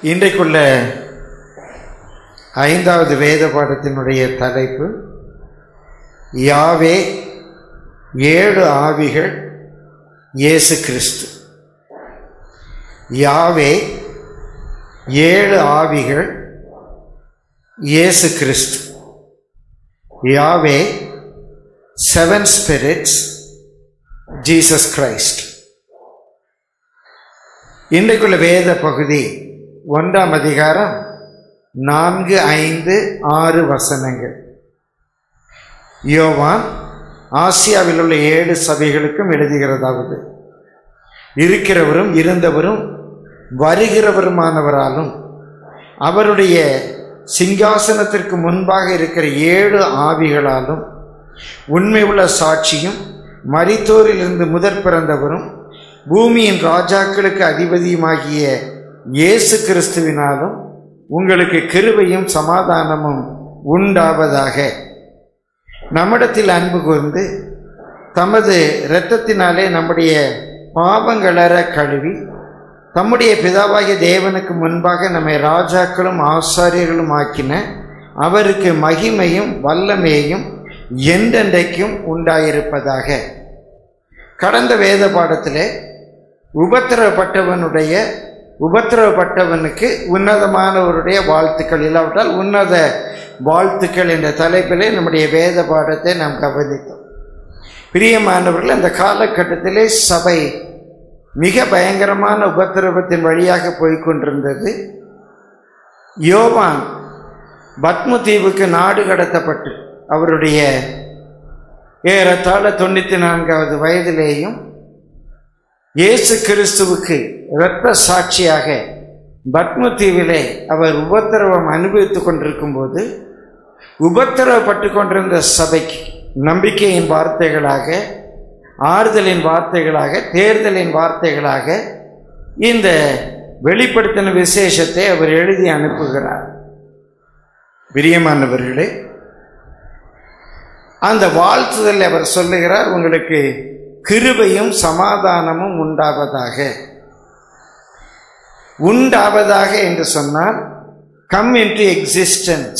இன்றைக்குள்ள ஐந்தாவது வேத பாடத்தினுடைய தலைப்பு யாவே ஏழு ஆவிகள் இயேசு கிறிஸ்து யாவே ஏழு ஆவிகள் இயேசு கிறிஸ்து Yahweh seven spirits Jesus Christ இன்றைக்குள்ள வேத பகுதி ஒன்றாம் அதிகாரம் நான்கு ஐந்து ஆறு வசனங்கள் யோவான் ஆசியாவில் உள்ள ஏழு சபைகளுக்கும் எழுதுகிறதாவது இருக்கிறவரும் இருந்தவரும் வருகிறவருமானவராலும் அவருடைய சிங்காசனத்திற்கு முன்பாக இருக்கிற ஏழு ஆவிகளாலும் உண்மை உள்ள சாட்சியும் மரித்தோரிலிருந்து முதற் பிறந்தவரும் பூமியின் ராஜாக்களுக்கு அதிபதியுமாகிய இயேசு கிறிஸ்துவினாலும் உங்களுக்கு கிருபையும் சமாதானமும் உண்டாவதாக நம்மிடத்தில் அன்பு கூர்ந்து தமது இரத்தத்தினாலே நம்முடைய பாவங்களற கழுவி தம்முடைய பிதாவாகிய தேவனுக்கு முன்பாக நம்மை ராஜாக்களும் ஆசாரியர்களும் ஆக்கின அவருக்கு மகிமையும் வல்லமையும் என்றென்றைக்கும் உண்டாயிருப்பதாக கடந்த வேத பாடத்திலே உபத்திரவப்பட்டவனுடைய உபத்திரவப்பட்டவனுக்கு உன்னதமானவருடைய வாழ்த்துக்கள் இல்லாவிட்டால் உன்னத வாழ்த்துக்கள் என்ற தலைப்பிலே நம்முடைய வேத பாடத்தை நாம் கவனித்தோம் பிரியமானவர்கள் அந்த காலகட்டத்திலே சபை மிக பயங்கரமான உபத்திரவத்தின் வழியாக போய்கொண்டிருந்தது யோவான் பத்ம தீவுக்கு நாடு கடத்தப்பட்டு அவருடைய ஏறத்தாழ தொண்ணூற்றி நான்காவது வயதிலேயும் இயேசு கிறிஸ்துவுக்கு இரத்த சாட்சியாக பத்ம தீவிலே அவர் உபத்திரவம் அனுபவித்துக் கொண்டிருக்கும் போது உபத்திரவப்பட்டு கொண்டிருந்த சபைக்கு நம்பிக்கையின் வார்த்தைகளாக ஆறுதலின் வார்த்தைகளாக தேர்தலின் வார்த்தைகளாக இந்த வெளிப்படுத்தின விசேஷத்தை அவர் எழுதி அனுப்புகிறார் பிரியமானவர்களே அந்த வாழ்த்துதல் அவர் சொல்லுகிறார் உங்களுக்கு கிருபையும் சமாதானமும் உண்டாவதாக உண்டாவதாக என்று சொன்னால் கம் இன்டு எக்ஸிஸ்டன்ஸ்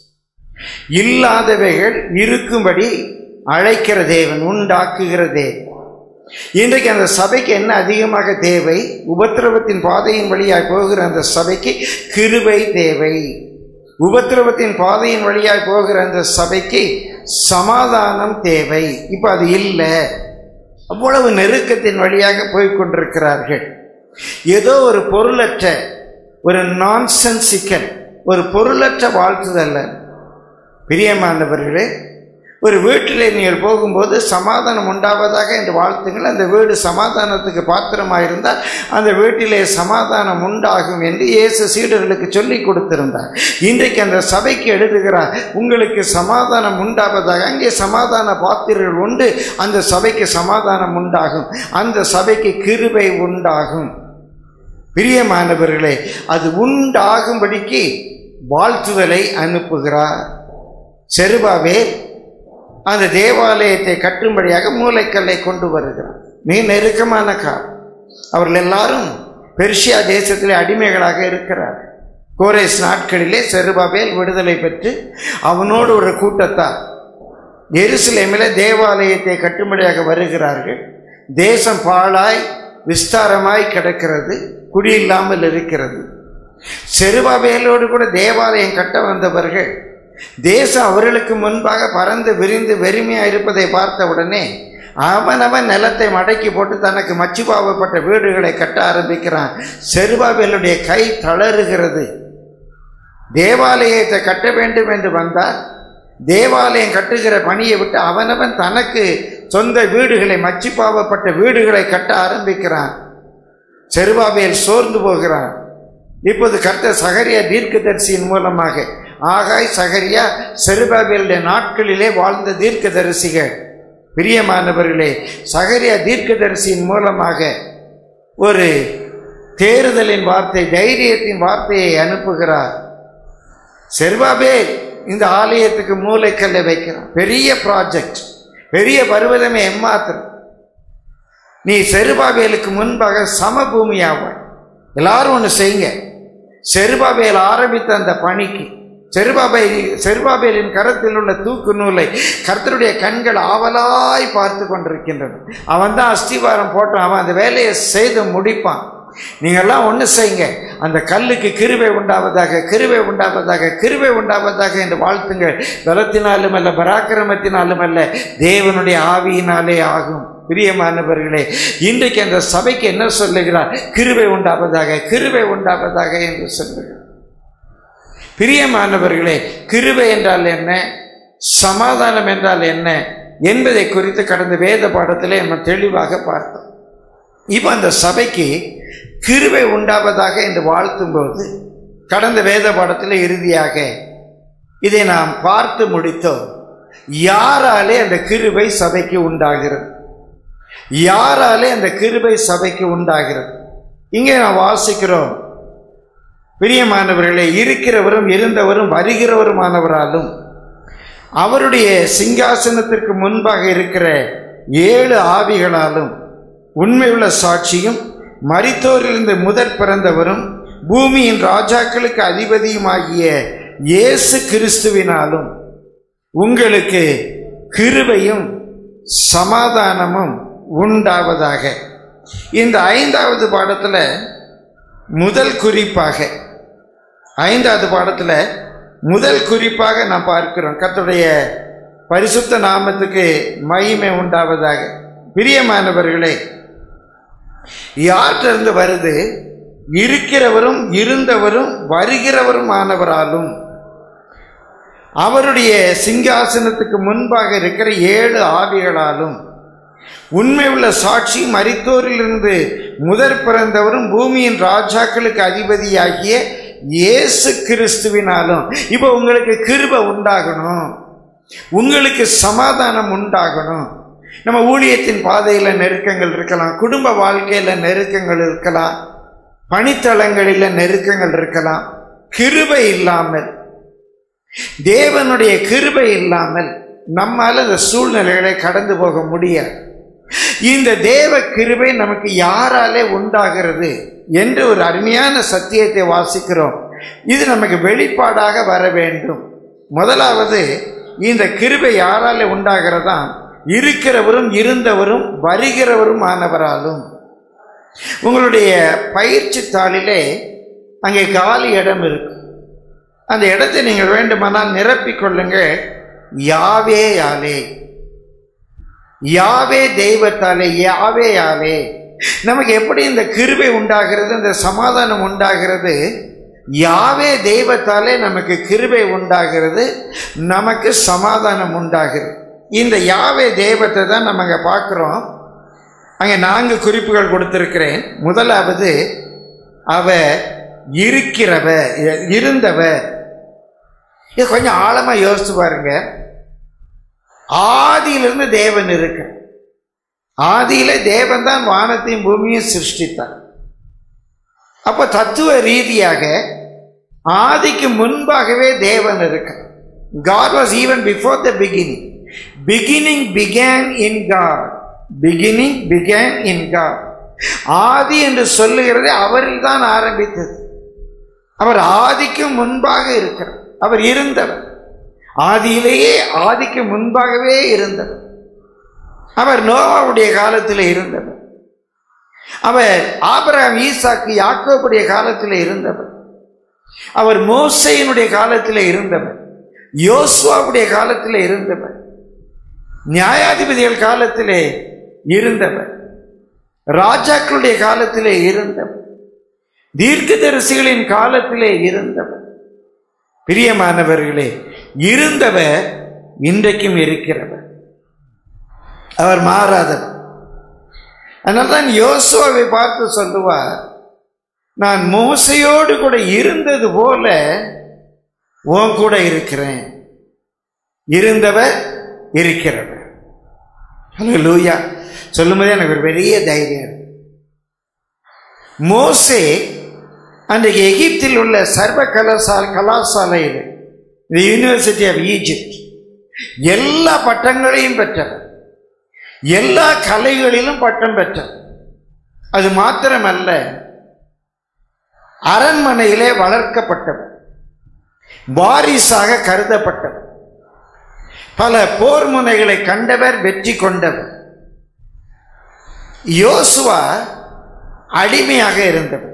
இல்லாதவைகள் இருக்கும்படி அழைக்கிற தேவன் உண்டாக்குகிற தேவன் இன்றைக்கு அந்த சபைக்கு என்ன அதிகமாக தேவை உபத்திரவத்தின் பாதையின் வழியாய் போகிற அந்த சபைக்கு கிருபை தேவை உபத்திரவத்தின் பாதையின் வழியாய் போகிற அந்த சபைக்கு சமாதானம் தேவை இப்போ அது இல்லை அவ்வளவு நெருக்கத்தின் வழியாக போய்கொண்டிருக்கிறார்கள் ஏதோ ஒரு பொருளற்ற ஒரு நான்சென்சிக்கல் ஒரு பொருளற்ற வாழ்த்துதல்ல பிரியமானவர்களே ஒரு வீட்டிலே நீங்கள் போகும்போது சமாதானம் உண்டாவதாக என்று வாழ்த்துங்கள் அந்த வீடு சமாதானத்துக்கு பாத்திரமாயிருந்தால் அந்த வீட்டிலே சமாதானம் உண்டாகும் என்று இயேசு சீடர்களுக்கு சொல்லி கொடுத்திருந்தார் இன்றைக்கு அந்த சபைக்கு எழுதுகிறார் உங்களுக்கு சமாதானம் உண்டாவதாக அங்கே சமாதான பாத்திரர்கள் உண்டு அந்த சபைக்கு சமாதானம் உண்டாகும் அந்த சபைக்கு கிருபை உண்டாகும் பிரியமானவர்களே அது உண்டாகும்படிக்கு வாழ்த்துதலை அனுப்புகிறார் செருபாவே அந்த தேவாலயத்தை கட்டும்படியாக மூளைக்கல்லை கொண்டு வருகிறார் மிக நெருக்கமான காலம் அவர்கள் எல்லாரும் பெர்ஷியா தேசத்திலே அடிமைகளாக இருக்கிறார் கோரேஸ் நாட்களிலே செருபாபேல் விடுதலை பெற்று அவனோடு ஒரு கூட்டத்தார் எருசலேமில் தேவாலயத்தை கட்டும்படியாக வருகிறார்கள் தேசம் பாழாய் விஸ்தாரமாய் கிடக்கிறது குடியில்லாமல் இருக்கிறது செருபாபேலோடு கூட தேவாலயம் கட்ட வந்தவர்கள் தேசம் அவர்களுக்கு முன்பாக பறந்து விரிந்து வெறுமையாக இருப்பதை பார்த்த உடனே அவனவன் நிலத்தை மடக்கி போட்டு தனக்கு மச்சுபாவப்பட்ட வீடுகளை கட்ட ஆரம்பிக்கிறான் செருபாபேலுடைய கை தளறுகிறது தேவாலயத்தை கட்ட வேண்டும் என்று வந்தால் தேவாலயம் கட்டுகிற பணியை விட்டு அவனவன் தனக்கு சொந்த வீடுகளை மச்சிப்பாவப்பட்ட வீடுகளை கட்ட ஆரம்பிக்கிறான் செருபாபேல் சோர்ந்து போகிறான் இப்போது கர்த்த சகரியா தீர்க்கதரிசியின் மூலமாக ஆகாய் சகரியா செருபாபேலுடைய நாட்களிலே வாழ்ந்த தீர்க்கதரிசிகள் பிரியமானவர்களே சகரியா தீர்க்கதரிசியின் மூலமாக ஒரு தேறுதலின் வார்த்தை தைரியத்தின் வார்த்தையை அனுப்புகிறார் செருபாபேல் இந்த ஆலயத்துக்கு மூளைக்கல்லை வைக்கிறான் பெரிய ப்ராஜெக்ட் பெரிய பருவதமே எம்மாத்திரம் நீ செருபாபேலுக்கு முன்பாக சமபூமியாவாய் எல்லாரும் ஒன்று செய்யுங்க செருபாபேல் ஆரம்பித்த அந்த பணிக்கு செருபாபே செருபாபேலின் கரத்தில் உள்ள தூக்கு நூலை கர்த்தருடைய கண்கள் ஆவலாய் பார்த்து கொண்டிருக்கின்றன அவன் தான் அஸ்திவாரம் போட்டான் அவன் அந்த வேலையை செய்து முடிப்பான் நீங்கள்லாம் ஒன்று செய்யுங்க அந்த கல்லுக்கு கிருவை உண்டாவதாக கிருவை உண்டாவதாக கிருவை உண்டாவதாக என்று வாழ்த்துங்கள் பலத்தினாலும் அல்ல பராக்கிரமத்தினாலும் அல்ல தேவனுடைய ஆவியினாலே ஆகும் பிரியமானவர்களே இன்றைக்கு அந்த சபைக்கு என்ன சொல்லுகிறார் கிருவை உண்டாவதாக கிருவை உண்டாவதாக என்று சொல்லுகிறார் பிரியமானவர்களே கிருவை என்றால் என்ன சமாதானம் என்றால் என்ன என்பதை குறித்து கடந்த வேத பாடத்திலே நம்ம தெளிவாக பார்த்தோம் இப்போ அந்த சபைக்கு கிருவை உண்டாவதாக என்று வாழ்த்தும்போது கடந்த வேத பாடத்தில் இறுதியாக இதை நாம் பார்த்து முடித்தோம் யாராலே அந்த கிருபை சபைக்கு உண்டாகிறது யாராலே அந்த கிருபை சபைக்கு உண்டாகிறது இங்கே நாம் வாசிக்கிறோம் பிரியமானவர்களே இருக்கிறவரும் இருந்தவரும் வருகிறவருமானவராலும் அவருடைய சிங்காசனத்திற்கு முன்பாக இருக்கிற ஏழு ஆவிகளாலும் உண்மையுள்ள சாட்சியும் மரித்தோரிலிருந்து முதற் பிறந்தவரும் பூமியின் ராஜாக்களுக்கு அதிபதியுமாகிய இயேசு கிறிஸ்துவினாலும் உங்களுக்கு கிருபையும் சமாதானமும் உண்டாவதாக இந்த ஐந்தாவது பாடத்தில் முதல் குறிப்பாக ஐந்தாவது பாடத்தில் முதல் குறிப்பாக நாம் பார்க்கிறோம் கர்த்தருடைய பரிசுத்த நாமத்துக்கு மகிமை உண்டாவதாக பிரியமானவர்களே யாற்றிருந்து வருது இருக்கிறவரும் இருந்தவரும் வருகிறவரும் ஆனவராலும் அவருடைய சிங்காசனத்துக்கு முன்பாக இருக்கிற ஏழு ஆவிகளாலும் உண்மை உள்ள சாட்சி மரித்தோரிலிருந்து முதற் பிறந்தவரும் பூமியின் ராஜாக்களுக்கு அதிபதியாகிய இயேசு கிறிஸ்துவினாலும் இப்போ உங்களுக்கு கிருப உண்டாகணும் உங்களுக்கு சமாதானம் உண்டாகணும் நம்ம ஊழியத்தின் பாதையில் நெருக்கங்கள் இருக்கலாம் குடும்ப வாழ்க்கையில் நெருக்கங்கள் இருக்கலாம் பணித்தளங்களில் நெருக்கங்கள் இருக்கலாம் கிருபை இல்லாமல் தேவனுடைய கிருபை இல்லாமல் நம்மால் அந்த சூழ்நிலைகளை கடந்து போக முடியாது இந்த தேவ கிருபை நமக்கு யாராலே உண்டாகிறது என்று ஒரு அருமையான சத்தியத்தை வாசிக்கிறோம் இது நமக்கு வெளிப்பாடாக வர வேண்டும் முதலாவது இந்த கிருபை யாராலே உண்டாகிறதா இருக்கிறவரும் இருந்தவரும் வருகிறவரும் ஆனவராலும் உங்களுடைய பயிற்சி தாளிலே அங்கே காலி இடம் இருக்கு அந்த இடத்தை நீங்கள் வேண்டுமானால் நிரப்பிக் கொள்ளுங்க யாவே யாலே யாவே தெய்வத்தாலே யாவே யாவே நமக்கு எப்படி இந்த கிருபை உண்டாகிறது இந்த சமாதானம் உண்டாகிறது யாவே தெய்வத்தாலே நமக்கு கிருபை உண்டாகிறது நமக்கு சமாதானம் உண்டாகிறது இந்த யாவே தெய்வத்தை தான் நம்ம அங்கே பார்க்குறோம் அங்கே நான்கு குறிப்புகள் கொடுத்திருக்கிறேன் முதலாவது அவ இருக்கிறவ இருந்தவ இது கொஞ்சம் ஆழமாக யோசிச்சு பாருங்க ஆதியிலிருந்து தேவன் இருக்கு ஆதியில தேவன் தான் வானத்தையும் பூமியும் சிருஷ்டித்தார் அப்ப தத்துவ ரீதியாக ஆதிக்கு முன்பாகவே தேவன் இருக்கு God was even before the beginning. Beginning began in God. Beginning began in God. ஆதி என்று சொல்லுகிறது அவரில் தான் ஆரம்பித்தது அவர் ஆதிக்கு முன்பாக இருக்கிறார் அவர் இருந்தவர் ஆதியிலேயே ஆதிக்கு முன்பாகவே இருந்தவர் அவர் நோவாவுடைய காலத்தில் இருந்தவர் அவர் ஆபராம் ஈசாக்கு யாக்கோபுடைய காலத்தில் இருந்தவர் அவர் மோசையினுடைய காலத்தில் இருந்தவர் யோசுவாவுடைய காலத்தில் இருந்தவர் நியாயாதிபதிகள் காலத்திலே இருந்தவர் ராஜாக்களுடைய காலத்திலே இருந்தவர் தீர்க்கதரிசிகளின் காலத்திலே இருந்தவர் பிரியமானவர்களே இருந்தவர் இன்றைக்கும் இருக்கிறவர் அவர் மாறாதவர் அதனால்தான் யோசுவாவை பார்த்து சொல்லுவார் நான் மோசையோடு கூட இருந்தது போல உன் கூட இருக்கிறேன் இருந்தவர் இருக்கிறவர் லூயா சொல்லும்போது எனக்கு ஒரு பெரிய தைரியம் மோசே அன்றைக்கு எகிப்தில் உள்ள சர்வ கலாசால கலாசாலையில் இந்த யூனிவர்சிட்டி ஆஃப் ஈஜிப்ட் எல்லா பட்டங்களையும் பெற்றவர் எல்லா கலைகளிலும் பட்டம் பெற்றவர் அது மாத்திரமல்ல அரண்மனையிலே வளர்க்கப்பட்டவர் வாரிசாக கருதப்பட்டவர் பல போர் முனைகளை கண்டவர் வெற்றி கொண்டவர் யோசுவா அடிமையாக இருந்தவர்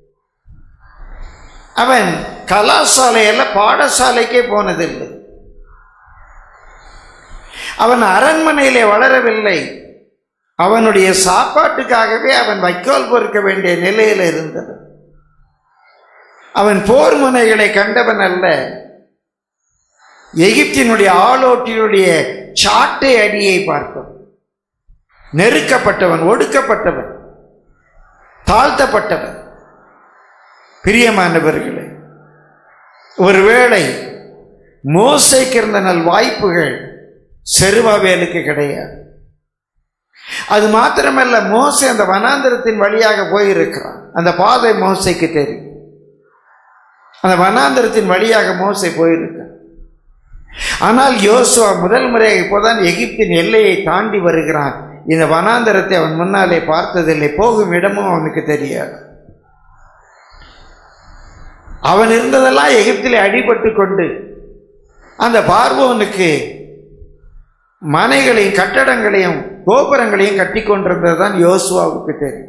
அவன் கலாசாலையில பாடசாலைக்கே போனதில்லை அவன் அரண்மனையிலே வளரவில்லை அவனுடைய சாப்பாட்டுக்காகவே அவன் வைக்கோல் பொறுக்க வேண்டிய நிலையில் இருந்தது அவன் போர் முனைகளை கண்டவன் அல்ல எகிப்தினுடைய ஆளோட்டினுடைய சாட்டை அடியை பார்ப்பவன் நெருக்கப்பட்டவன் ஒடுக்கப்பட்டவன் தாழ்த்தப்பட்டவன் பிரியமானவர்களே ஒருவேளை மோசைக்கு இருந்த நல் வாய்ப்புகள் செருவாவேலுக்கு கிடையாது அது மாத்திரமல்ல மோசை அந்த வனாந்திரத்தின் வழியாக போயிருக்கிறான் அந்த பாதை மோசைக்கு தெரியும் அந்த வனாந்திரத்தின் வழியாக மோசை போயிருக்கிறான் ஆனால் யோசுவா முதல் முறையாக இப்போதான் எகிப்தின் எல்லையை தாண்டி வருகிறான் இந்த வனாந்தரத்தை அவன் முன்னாலே பார்த்ததில்லை போகும் இடமும் அவனுக்கு தெரியாது அவன் இருந்ததெல்லாம் எகிப்திலே அடிபட்டு கொண்டு அந்த பார்வோனுக்கு மனைகளையும் கட்டடங்களையும் கோபுரங்களையும் கட்டி கொண்டிருந்தது தான் யோசுவாவுக்கு தெரியும்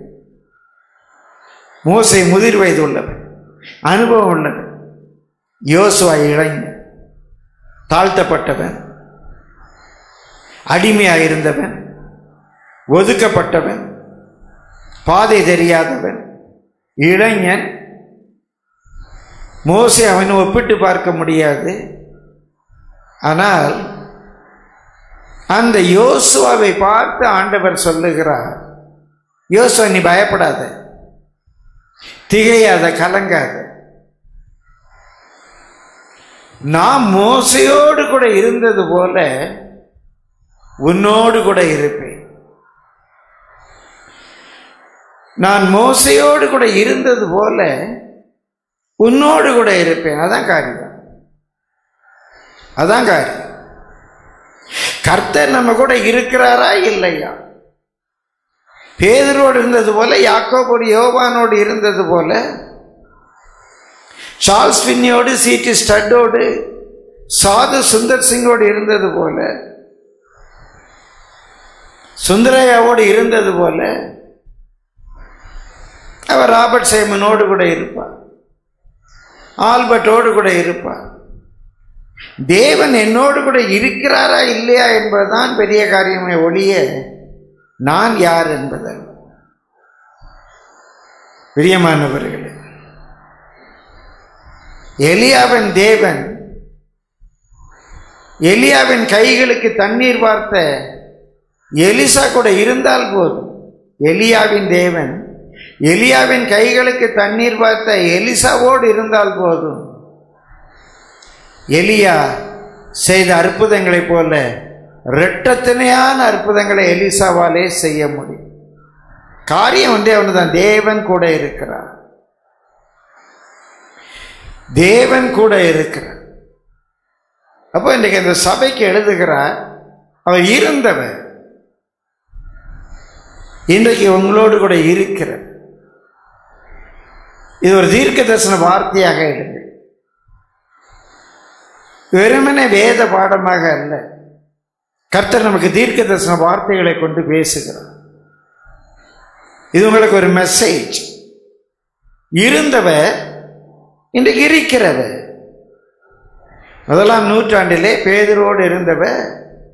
மோசை முதிர் வயது உள்ளவன் அனுபவம் உள்ளவன் யோசுவா இளைஞன் தாழ்த்தப்பட்டவன் அடிமையாக இருந்தவன் ஒதுக்கப்பட்டவன் பாதை தெரியாதவன் இளைஞன் மோசை அவனை ஒப்பிட்டு பார்க்க முடியாது ஆனால் அந்த யோசுவாவை பார்த்து ஆண்டவர் சொல்லுகிறார் யோசுவா நீ பயப்படாத திகையாத கலங்காத நான் மோசையோடு கூட இருந்தது போல உன்னோடு கூட இருப்பேன் நான் மோசையோடு கூட இருந்தது போல உன்னோடு கூட இருப்பேன் அதான் காரியம் அதான் காரியம் கர்த்தர் நம்ம கூட இருக்கிறாரா இல்லையா பேதரோடு இருந்தது போல யாக்கோபோடு யோவானோடு இருந்தது போல சார்ல்ஸ் பின்னியோடு சீட்டு ஸ்டட்டோடு சாது சுந்தர் சிங்கோடு இருந்தது போல சுந்தரையாவோடு இருந்தது போல அவர் ராபர்ட் சைமனோடு கூட இருப்பார் ஆல்பர்ட்டோடு கூட இருப்பார் தேவன் என்னோடு கூட இருக்கிறாரா இல்லையா என்பதுதான் பெரிய காரியமே ஒழிய நான் யார் என்பதல்ல பிரியமானவர்களே எலியாவின் தேவன் எலியாவின் கைகளுக்கு தண்ணீர் பார்த்த எலிசா கூட இருந்தால் போதும் எலியாவின் தேவன் எலியாவின் கைகளுக்கு தண்ணீர் பார்த்த எலிசாவோடு இருந்தால் போதும் எலியா செய்த அற்புதங்களைப் போல இரட்டத்தனையான அற்புதங்களை எலிசாவாலே செய்ய முடியும் காரியம் ஒன்றே ஒன்றுதான் தேவன் கூட இருக்கிறார் தேவன் கூட இருக்கிறார் அப்போ இன்றைக்கு அந்த சபைக்கு எழுதுகிறார் அவர் இருந்தவர் இன்றைக்கு உங்களோடு கூட இருக்கிறார் இது ஒரு தீர்க்க தரிசன வார்த்தையாக எழுது வெறுமனே வேத பாடமாக அல்ல கர்த்தர் நமக்கு தீர்க்க தரிசன வார்த்தைகளை கொண்டு பேசுகிறார் இது உங்களுக்கு ஒரு மெசேஜ் இருந்தவர் இன்றைக்கு இருக்கிறவர் முதலாம் நூற்றாண்டிலே பேதரோடு இருந்தவர்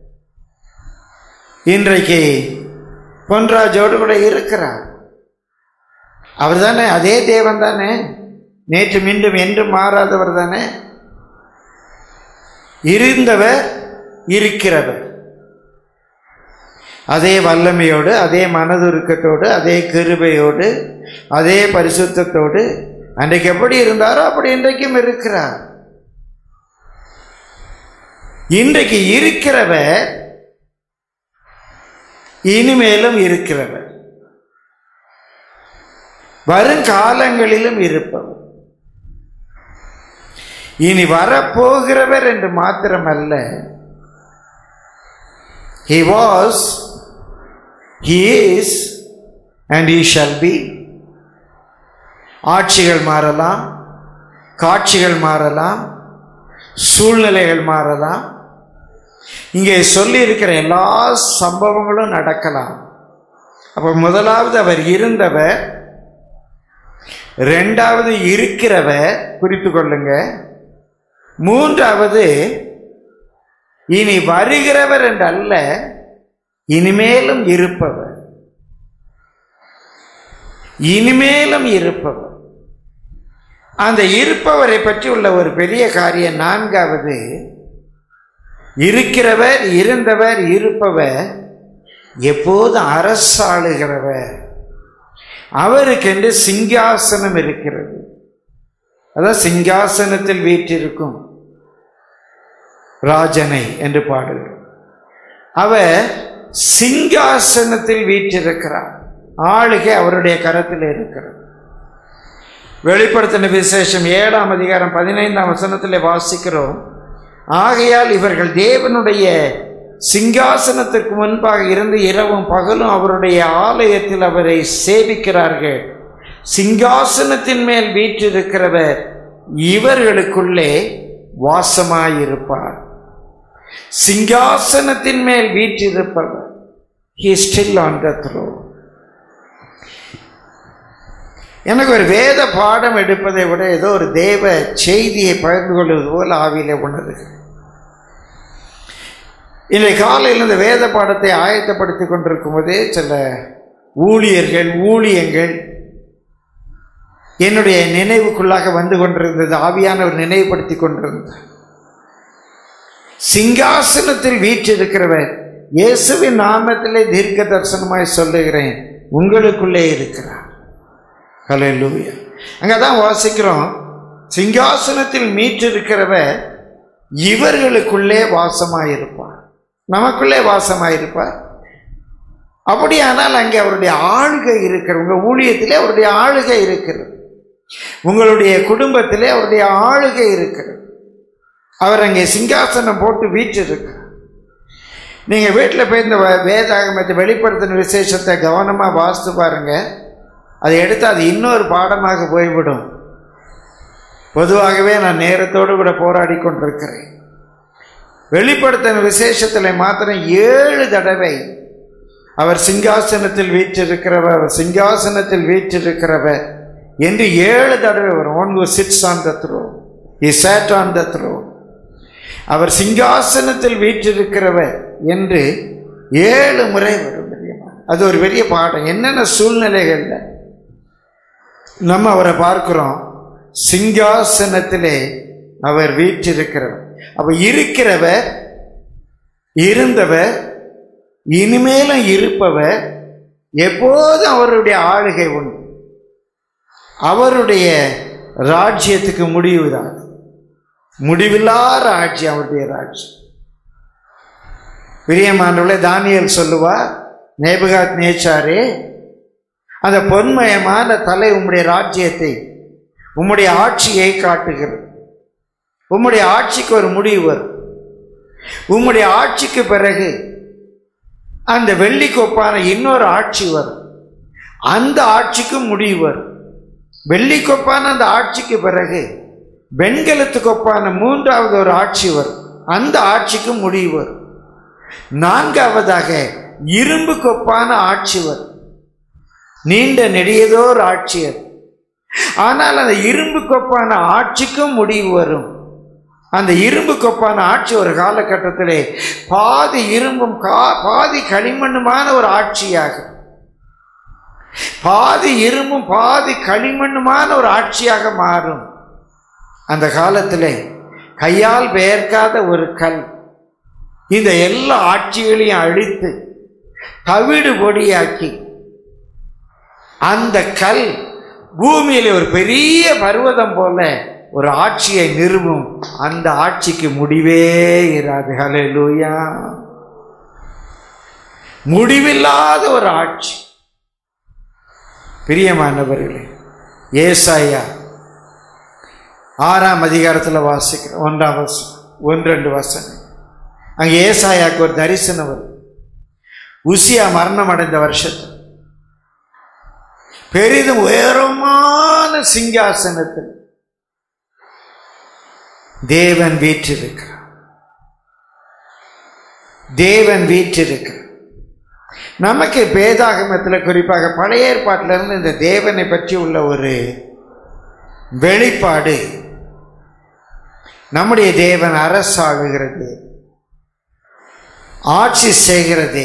இன்றைக்கு பொன்ராஜோடு கூட இருக்கிறார் அவர் தானே அதே தேவன் தானே நேற்று மீண்டும் என்றும் மாறாதவர் தானே இருந்தவர் இருக்கிறவர் அதே வல்லமையோடு அதே மனதுருக்கத்தோடு அதே கிருபையோடு அதே பரிசுத்தத்தோடு அன்றைக்கு எப்படி இருந்தாரோ அப்படி இன்றைக்கும் இருக்கிறார் இன்றைக்கு இருக்கிறவர் இனிமேலும் இருக்கிறவர் வருங்காலங்களிலும் இருப்பவர் இனி வரப்போகிறவர் என்று மாத்திரமல்ல he was he is and he shall be ஆட்சிகள் மாறலாம் காட்சிகள் மாறலாம் சூழ்நிலைகள் மாறலாம் இங்கே சொல்லி இருக்கிற எல்லா சம்பவங்களும் நடக்கலாம் அப்ப முதலாவது அவர் இருந்தவர் ரெண்டாவது இருக்கிறவர் குறித்து கொள்ளுங்க மூன்றாவது இனி வருகிறவர் என்றல்ல இனிமேலும் இருப்பவர் இனிமேலும் இருப்பவர் அந்த இருப்பவரை பற்றி உள்ள ஒரு பெரிய காரியம் நான்காவது இருக்கிறவர் இருந்தவர் இருப்பவர் எப்போதும் அரசாளுகிறவர் அவருக்கென்று சிங்காசனம் இருக்கிறது அதான் சிங்காசனத்தில் வீற்றிருக்கும் ராஜனை என்று பாடுகிறோம் அவர் சிங்காசனத்தில் வீற்றிருக்கிறார் ஆளுகை அவருடைய கரத்தில் இருக்கிறது வெளிப்படுத்தின விசேஷம் ஏழாம் அதிகாரம் பதினைந்தாம் வசனத்தில் வாசிக்கிறோம் ஆகையால் இவர்கள் தேவனுடைய சிங்காசனத்திற்கு முன்பாக இருந்து இரவும் பகலும் அவருடைய ஆலயத்தில் அவரை சேவிக்கிறார்கள் சிங்காசனத்தின் மேல் வீற்றிருக்கிறவர் இவர்களுக்குள்ளே வாசமாயிருப்பார் சிங்காசனத்தின் மேல் வீற்றிருப்பவர் he is still on the throne எனக்கு ஒரு வேத பாடம் எடுப்பதை விட ஏதோ ஒரு தேவ செய்தியை பகிர்ந்து கொள்வது போல் ஆவியிலே உணர்கிறேன் இன்றைய காலையில் இந்த வேத பாடத்தை ஆயத்தப்படுத்தி கொண்டிருக்கும் போதே சில ஊழியர்கள் ஊழியங்கள் என்னுடைய நினைவுக்குள்ளாக வந்து கொண்டிருந்தது ஆவியானவர் நினைவுபடுத்தி கொண்டிருந்தார் சிங்காசனத்தில் வீற்றிருக்கிறவர் இயேசுவின் நாமத்திலே தீர்க்க தரிசனமாய் சொல்லுகிறேன் உங்களுக்குள்ளே இருக்கிறார் ஹலே லூயா அங்கே தான் வாசிக்கிறோம் சிங்காசனத்தில் மீற்றிருக்கிறவர் இவர்களுக்குள்ளே வாசமாயிருப்பார் நமக்குள்ளே வாசமாயிருப்பார் அப்படியானால் அங்கே அவருடைய ஆளுகை இருக்கிற உங்கள் ஊழியத்திலே அவருடைய ஆளுகை இருக்கிறது உங்களுடைய குடும்பத்திலே அவருடைய ஆளுகை இருக்கிறது அவர் அங்கே சிங்காசனம் போட்டு வீற்றிருக்கிறார் நீங்கள் வீட்டில் போய் இந்த வ- வேதாகமத்தை வெளிப்படுத்தின விசேஷத்தை கவனமாக வாசித்து பாருங்க அதை எடுத்து அது இன்னொரு பாடமாக போய்விடும் பொதுவாகவே நான் நேரத்தோடு கூட போராடி கொண்டிருக்கிறேன் வெளிப்படுத்தின விசேஷத்தில் மாத்திரம் ஏழு தடவை அவர் சிங்காசனத்தில் வீற்றிருக்கிறவர் அவர் சிங்காசனத்தில் வீற்றிருக்கிறவர் என்று ஏழு தடவை வரும் one who sits on the throne he sat on the throne அவர் சிங்காசனத்தில் வீற்றிருக்கிறவர் என்று ஏழு முறை வரும் தெரியுமா அது ஒரு பெரிய பாடம் என்னென்ன சூழ்நிலைகள்ல நம்ம அவரை பார்க்கிறோம் சிங்காசனத்திலே அவர் வீற்றிருக்கிறவர் அப்ப இருக்கிறவர் இருந்தவர் இனிமேலும் இருப்பவர் எப்போதும் அவருடைய ஆளுகை உண்டு அவருடைய ராஜ்யத்துக்கு முடிவுதான் முடிவில்லாத ஆட்சி அவருடைய ராஜ்யம் பிரியமானவர்களே தானியல் சொல்லுவார் நேபுகாத் நேச்சாரே அந்த பொன்மயமான தலை உம்முடைய ராஜ்யத்தை உம்முடைய ஆட்சியை காட்டுகிறது உம்முடைய ஆட்சிக்கு ஒரு முடிவு வரும் உம்முடைய ஆட்சிக்கு பிறகு அந்த வெள்ளிக்கொப்பான இன்னொரு ஆட்சி வரும் அந்த ஆட்சிக்கும் முடிவு வரும் வெள்ளிக்கொப்பான அந்த ஆட்சிக்கு பிறகு வெண்கலத்துக்கு ஒப்பான மூன்றாவது ஒரு ஆட்சி வரும் அந்த ஆட்சிக்கும் முடிவு வரும் நான்காவதாக இரும்பு கொப்பான ஆட்சி வரும் நீண்ட நெடியதோர் ஆட்சி அது ஆனால் அந்த இரும்பு கொப்பான ஆட்சிக்கும் முடிவு வரும் அந்த இரும்பு கொப்பான ஆட்சி ஒரு காலகட்டத்திலே பாதி இரும்பும் கா- பாதி களிமண்ணுமான ஒரு ஆட்சியாகும் பாதி இரும்பும் பாதி களிமண்ணுமான ஒரு ஆட்சியாக மாறும் அந்த காலத்திலே கையால் பெயர்க்காத ஒரு கல் இந்த எல்லா ஆட்சிகளையும் அழித்து தவிடு பொடியாக்கி அந்த கல் பூமியில ஒரு பெரிய பர்வதம் போல ஒரு ஆட்சியை நிறுவும் அந்த ஆட்சிக்கு முடிவே இராது ஹalleluya முடிவில்லாத ஒரு ஆட்சி பிரியமானவர்களே ஏசாயா ஆறாம் அதிகாரத்தில் வாசிக்கிறோம் ஒன்றாம் வசனம் ஒன்று ரெண்டு வசனம் அங்கே ஏசாயாக்கு ஒரு தரிசனம் வரும் உசியா மரணம் அடைந்த வருஷத்தில் பெரிதும் உயரமான சிங்காசனத்தில் தேவன் வீற்றிருக்கிறார் தேவன் வீற்றிருக்கிறார் நமக்கு வேதாகமத்தில் குறிப்பாக பழைய ஏற்பாட்டில இருந்து இந்த தேவனை பற்றி உள்ள ஒரு வெளிப்பாடு நம்முடைய தேவன் அரசாளுகிறது ஆட்சி செய்கிறது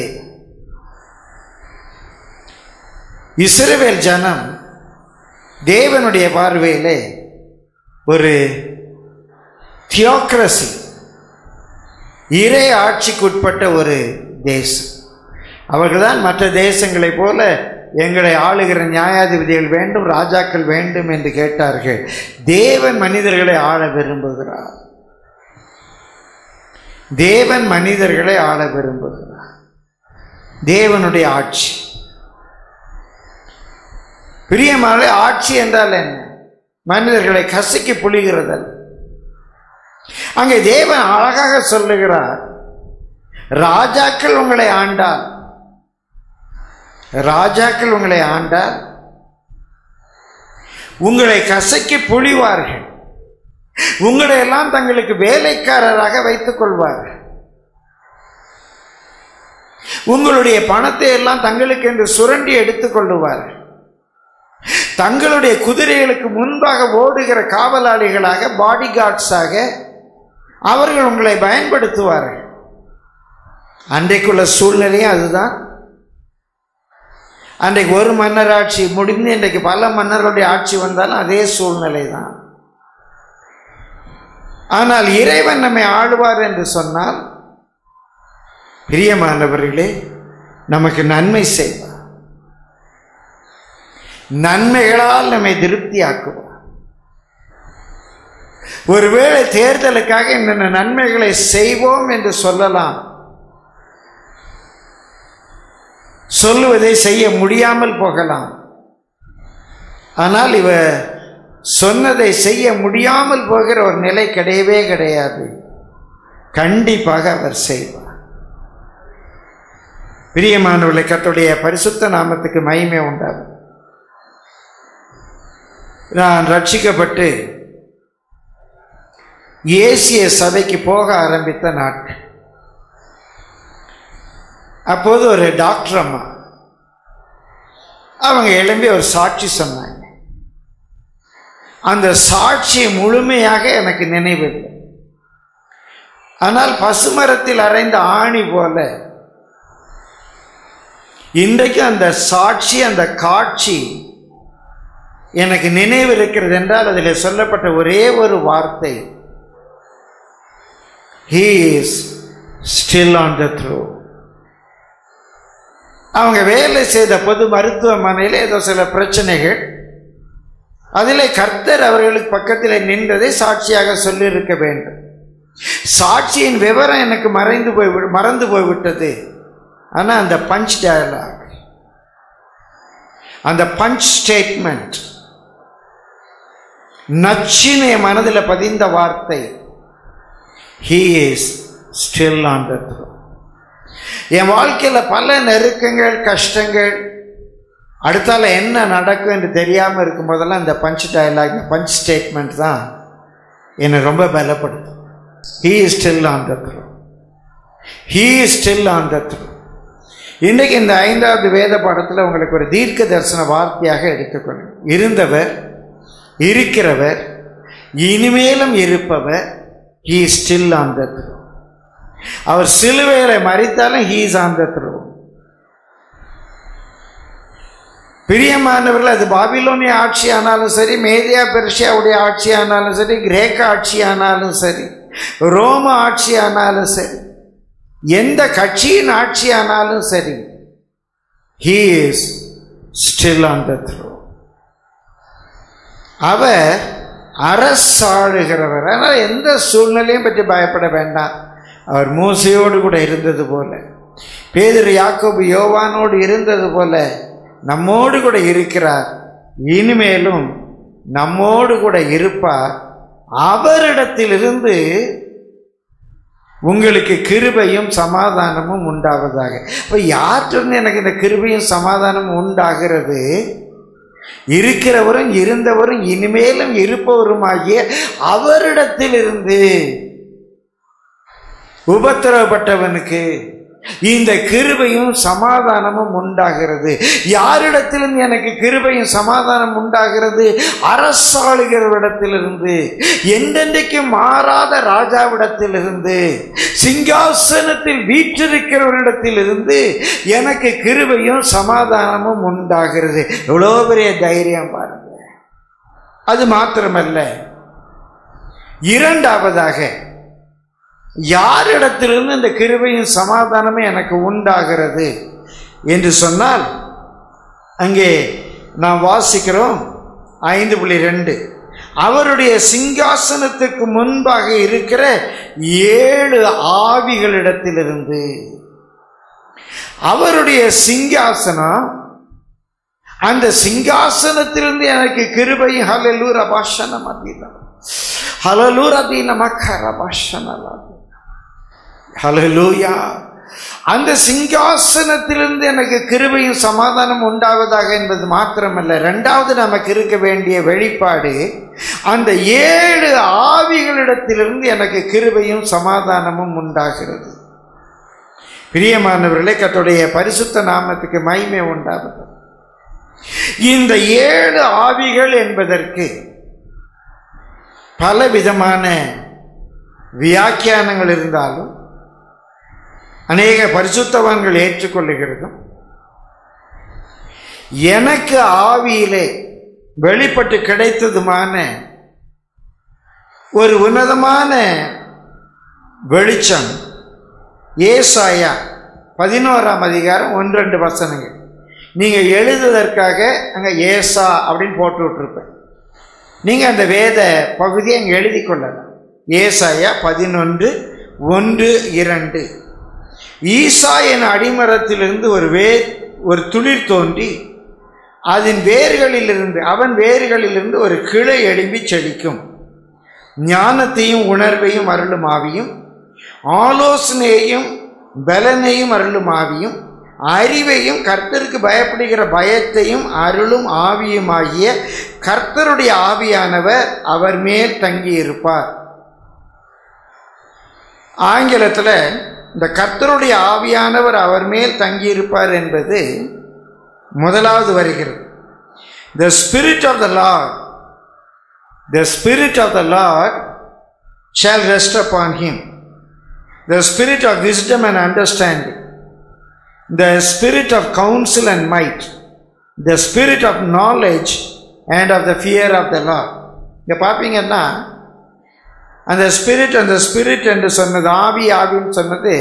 இஸ்ரவேல் ஜனம் தேவனுடைய பார்வையிலே ஒரு தியோக்ரசி இறை ஆட்சிக்குட்பட்ட ஒரு தேசம் அவர்கள்தான் மற்ற தேசங்களைப் போல எங்களை ஆளுகிற நியாயாதிபதிகள் வேண்டும் ராஜாக்கள் வேண்டும் என்று கேட்டார்கள் தேவன் மனிதர்களை ஆள விரும்புகிறார் தேவன் மனிதர்களை ஆள விரும்புகிறார் தேவனுடைய ஆட்சி பிரியமான ஆட்சி என்றால் என்ன மனிதர்களை கசக்கி புளிகிறதல் அங்கே தேவன் அழகாக சொல்லுகிறார் ராஜாக்கள் உங்களை ஆண்டால் ராஜாக்கள் உங்களை ஆண்டால் உங்களை கசக்கி புழிவார்கள் உங்களை எல்லாம் தங்களுக்கு வேலைக்காரராக வைத்துக் கொள்வார்கள் உங்களுடைய பணத்தை எல்லாம் தங்களுக்கு என்று சுரண்டி எடுத்துக் கொள்ளுவார்கள் தங்களுடைய குதிரைகளுக்கு முன்பாக ஓடுகிற காவலாளிகளாக பாடி கார்ட்ஸாக அவர்கள் உங்களை பயன்படுத்துவார்கள் அன்றைக்குள்ள சூழ்நிலையும் அதுதான் அன்றைக்கு ஒரு மன்னர் ஆட்சி முடிந்து இன்றைக்கு பல மன்னர்களுடைய ஆட்சி வந்தாலும் அதே சூழ்நிலை தான் ஆனால் இறைவன் நம்மை ஆளுவார் என்று சொன்னால் பிரியமானவர்களே நமக்கு நன்மை செய்வார் நன்மைகளால் நம்மை திருப்தியாக்குவார் ஒருவேளை தேர்தலுக்காக என்னென்ன நன்மைகளை செய்வோம் என்று சொல்லலாம் சொல்லுவதை செய்ய முடியாமல் போகலாம் ஆனால் இவ சொன்னதை செய்ய முடியாமல் போகிற ஒரு நிலை கிடையவே கிடையாது கண்டிப்பாக அவர் செய்வார் பிரியமானவர்களை கத்துடைய பரிசுத்த நாமத்துக்கு மகிமை உண்டாகும் நான் ரட்சிக்கப்பட்டு ஏசிய சபைக்கு போக ஆரம்பித்த நாட்கள் அப்போது ஒரு டாக்டர் அம்மா அவங்க எழும்பி ஒரு சாட்சி சொன்னாங்க அந்த சாட்சி முழுமையாக எனக்கு நினைவில்லை ஆனால் பசுமரத்தில் அரைந்த ஆணி போல இன்றைக்கு அந்த சாட்சி அந்த காட்சி எனக்கு நினைவு இருக்கிறது என்றால் அதில் சொல்லப்பட்ட ஒரே ஒரு வார்த்தை he is still on the throne அவங்க வேலை செய்த பொது மருத்துவமனையில் ஏதோ சில பிரச்சனைகள் அதில் கர்த்தர் அவர்களுக்கு பக்கத்தில் நின்றதை சாட்சியாக சொல்லியிருக்க வேண்டும் சாட்சியின் விவரம் எனக்கு மறைந்து போய் மறந்து போய்விட்டது ஆனால் அந்த பஞ்ச் டயலாக் அந்த பஞ்ச் ஸ்டேட்மெண்ட் நச்சின என் மனதில் பதிந்த வார்த்தை he is still on the throne என் வாழ்க்கையில் பல நெருக்கங்கள் கஷ்டங்கள் அடுத்தால என்ன நடக்கும் என்று தெரியாமல் இருக்கும் போதெல்லாம் இந்த பஞ்ச் டயலாக் இந்த பஞ்ச் ஸ்டேட்மெண்ட் தான் என்னை ரொம்ப பலப்படுத்தும் he is still on the throne he is still on the throne இன்றைக்கு இந்த ஐந்தாவது வேத பாடத்தில் உங்களுக்கு ஒரு தீர்க்க தரிசன வார்த்தையாக எடுத்துக்கொள்ளும் இருந்தவர் இருக்கிறவர் இனிமேலும் இருப்பவர் he still on the throne அவர் சிலுவையில மறித்தாலும் he is on the throne பிரியமானவர்கள் அது பாபிலோனிய ஆட்சி ஆனாலும் சரி மேதியா பெர்ஷியாவுடைய ஆட்சி ஆனாலும் சரி கிரேக்க ஆட்சி ஆனாலும் சரி ரோம ஆட்சி ஆனாலும் சரி எந்த கட்சியின் ஆட்சி ஆனாலும் சரி he is still on the throne அவர் அரசாளுகிறவர் ஆனால் எந்த சூழ்நிலையும் பற்றி பயப்பட வேண்டாம் அவர் மூசையோடு கூட இருந்தது போல பேதர் யாக்கோபு யோவானோடு இருந்தது போல நம்மோடு கூட இருக்கிறார் இனிமேலும் நம்மோடு கூட இருப்பார் அவரிடத்திலிருந்து உங்களுக்கு கிருபையும் சமாதானமும் உண்டாவதாக இப்போ யார்கிட்ட எனக்கு இந்த கிருபையும் சமாதானமும் உண்டாகிறது இருக்கிறவரும் இருந்தவரும் இனிமேலும் இருப்பவருமாகிய அவரிடத்திலிருந்து உபத்திரவப்பட்டவனுக்கு இந்த கிருபையும் சமாதானமும் உண்டாகிறது யாரிடத்திலும் எனக்கு கிருபையும் சமாதானம் உண்டாகிறது அரசாளுகிறவரிடத்திலிருந்து என்றென்றைக்கு மாறாத ராஜாவிடத்திலிருந்து சிங்காசனத்தில் வீற்றிருக்கிறவரிடத்திலிருந்து எனக்கு கிருபையும் சமாதானமும் உண்டாகிறது எவ்வளோ பெரிய தைரியம் பாருங்க அது மாத்திரமல்ல இரண்டாவதாக யாரிடத்திலிருந்து இந்த கிருபையும் சமாதானமே எனக்கு உண்டாகிறது என்று சொன்னால் அங்கே நாம் வாசிக்கிறோம் ஐந்து புள்ளி ரெண்டு அவருடைய சிங்காசனத்துக்கு முன்பாக இருக்கிற ஏழு ஆவிகளிடத்திலிருந்து அவருடைய சிங்காசனம் அந்த சிங்காசனத்திலிருந்து எனக்கு கிருபையும் ஹலலூர் அபாஷனம் அதிகம் ஹலலூர் அதீன மக்கர் அபாஷனம் ஹலலூயா அந்த சிங்காசனத்திலிருந்து எனக்கு கிருபையும் சமாதானம் உண்டாவதாக என்பது மாத்திரமல்ல ரெண்டாவது நமக்கு இருக்க வேண்டிய வெளிப்பாடு அந்த ஏழு ஆவிகளிடத்திலிருந்து எனக்கு கிருபையும் சமாதானமும் உண்டாகிறது பிரியமானவர்களே கத்துடைய பரிசுத்த நாமத்துக்கு மகிமை உண்டாவது இந்த ஏழு ஆவிகள் என்பதற்கு பல விதமான வியாக்கியானங்கள் இருந்தாலும் அநேக பரிசுத்தவான்கள் ஏற்றுக்கொள்ளுகிறதும் எனக்கு ஆவியிலே வெளிப்பட்டு கிடைத்ததுமான ஒரு உன்னதமான வெளிச்சம் ஏசாயா பதினோராம் அதிகாரம் ஒன்று ரெண்டு வசனங்கள் நீங்கள் எழுதுவதற்காக அங்கே ஏசா அப்படின்னு போட்டு விட்டுருப்பேன் நீங்கள் அந்த வேத பகுதியை அங்கே எழுதி கொள்ளலாம் ஏசாயா பதினொன்று ஒன்று இரண்டு ஈசா என் அடிமரத்திலிருந்து ஒரு வே ஒரு துளிர் தோன்றி அதன் வேர்களிலிருந்து அவன் வேர்களிலிருந்து ஒரு கிளை எழும்பி செழிக்கும் ஞானத்தையும் உணர்வையும் அருளும் ஆவியும் ஆலோசனையையும் பலனையும் அருளும் ஆவியும் அறிவையும் கர்த்தருக்கு பயப்படுகிற பயத்தையும் அருளும் ஆவியுமாகிய கர்த்தருடைய ஆவியானவர் அவர் மேல் தங்கியிருப்பார் ஆங்கிலத்தில் இந்த கர்த்தருடைய ஆவியானவர் அவர் மேல் தங்கியிருப்பார் என்பது முதலாவது வருகிறது the spirit of the Lord the spirit of the Lord shall rest upon him the spirit of wisdom and understanding the spirit of counsel and might the spirit of knowledge and of the fear of the Lord இங்கே பார்ப்பீங்கன்னா அந்த spirit அந்த spirit என்று சொன்னது ஆவி ஆவின்னு சொன்னது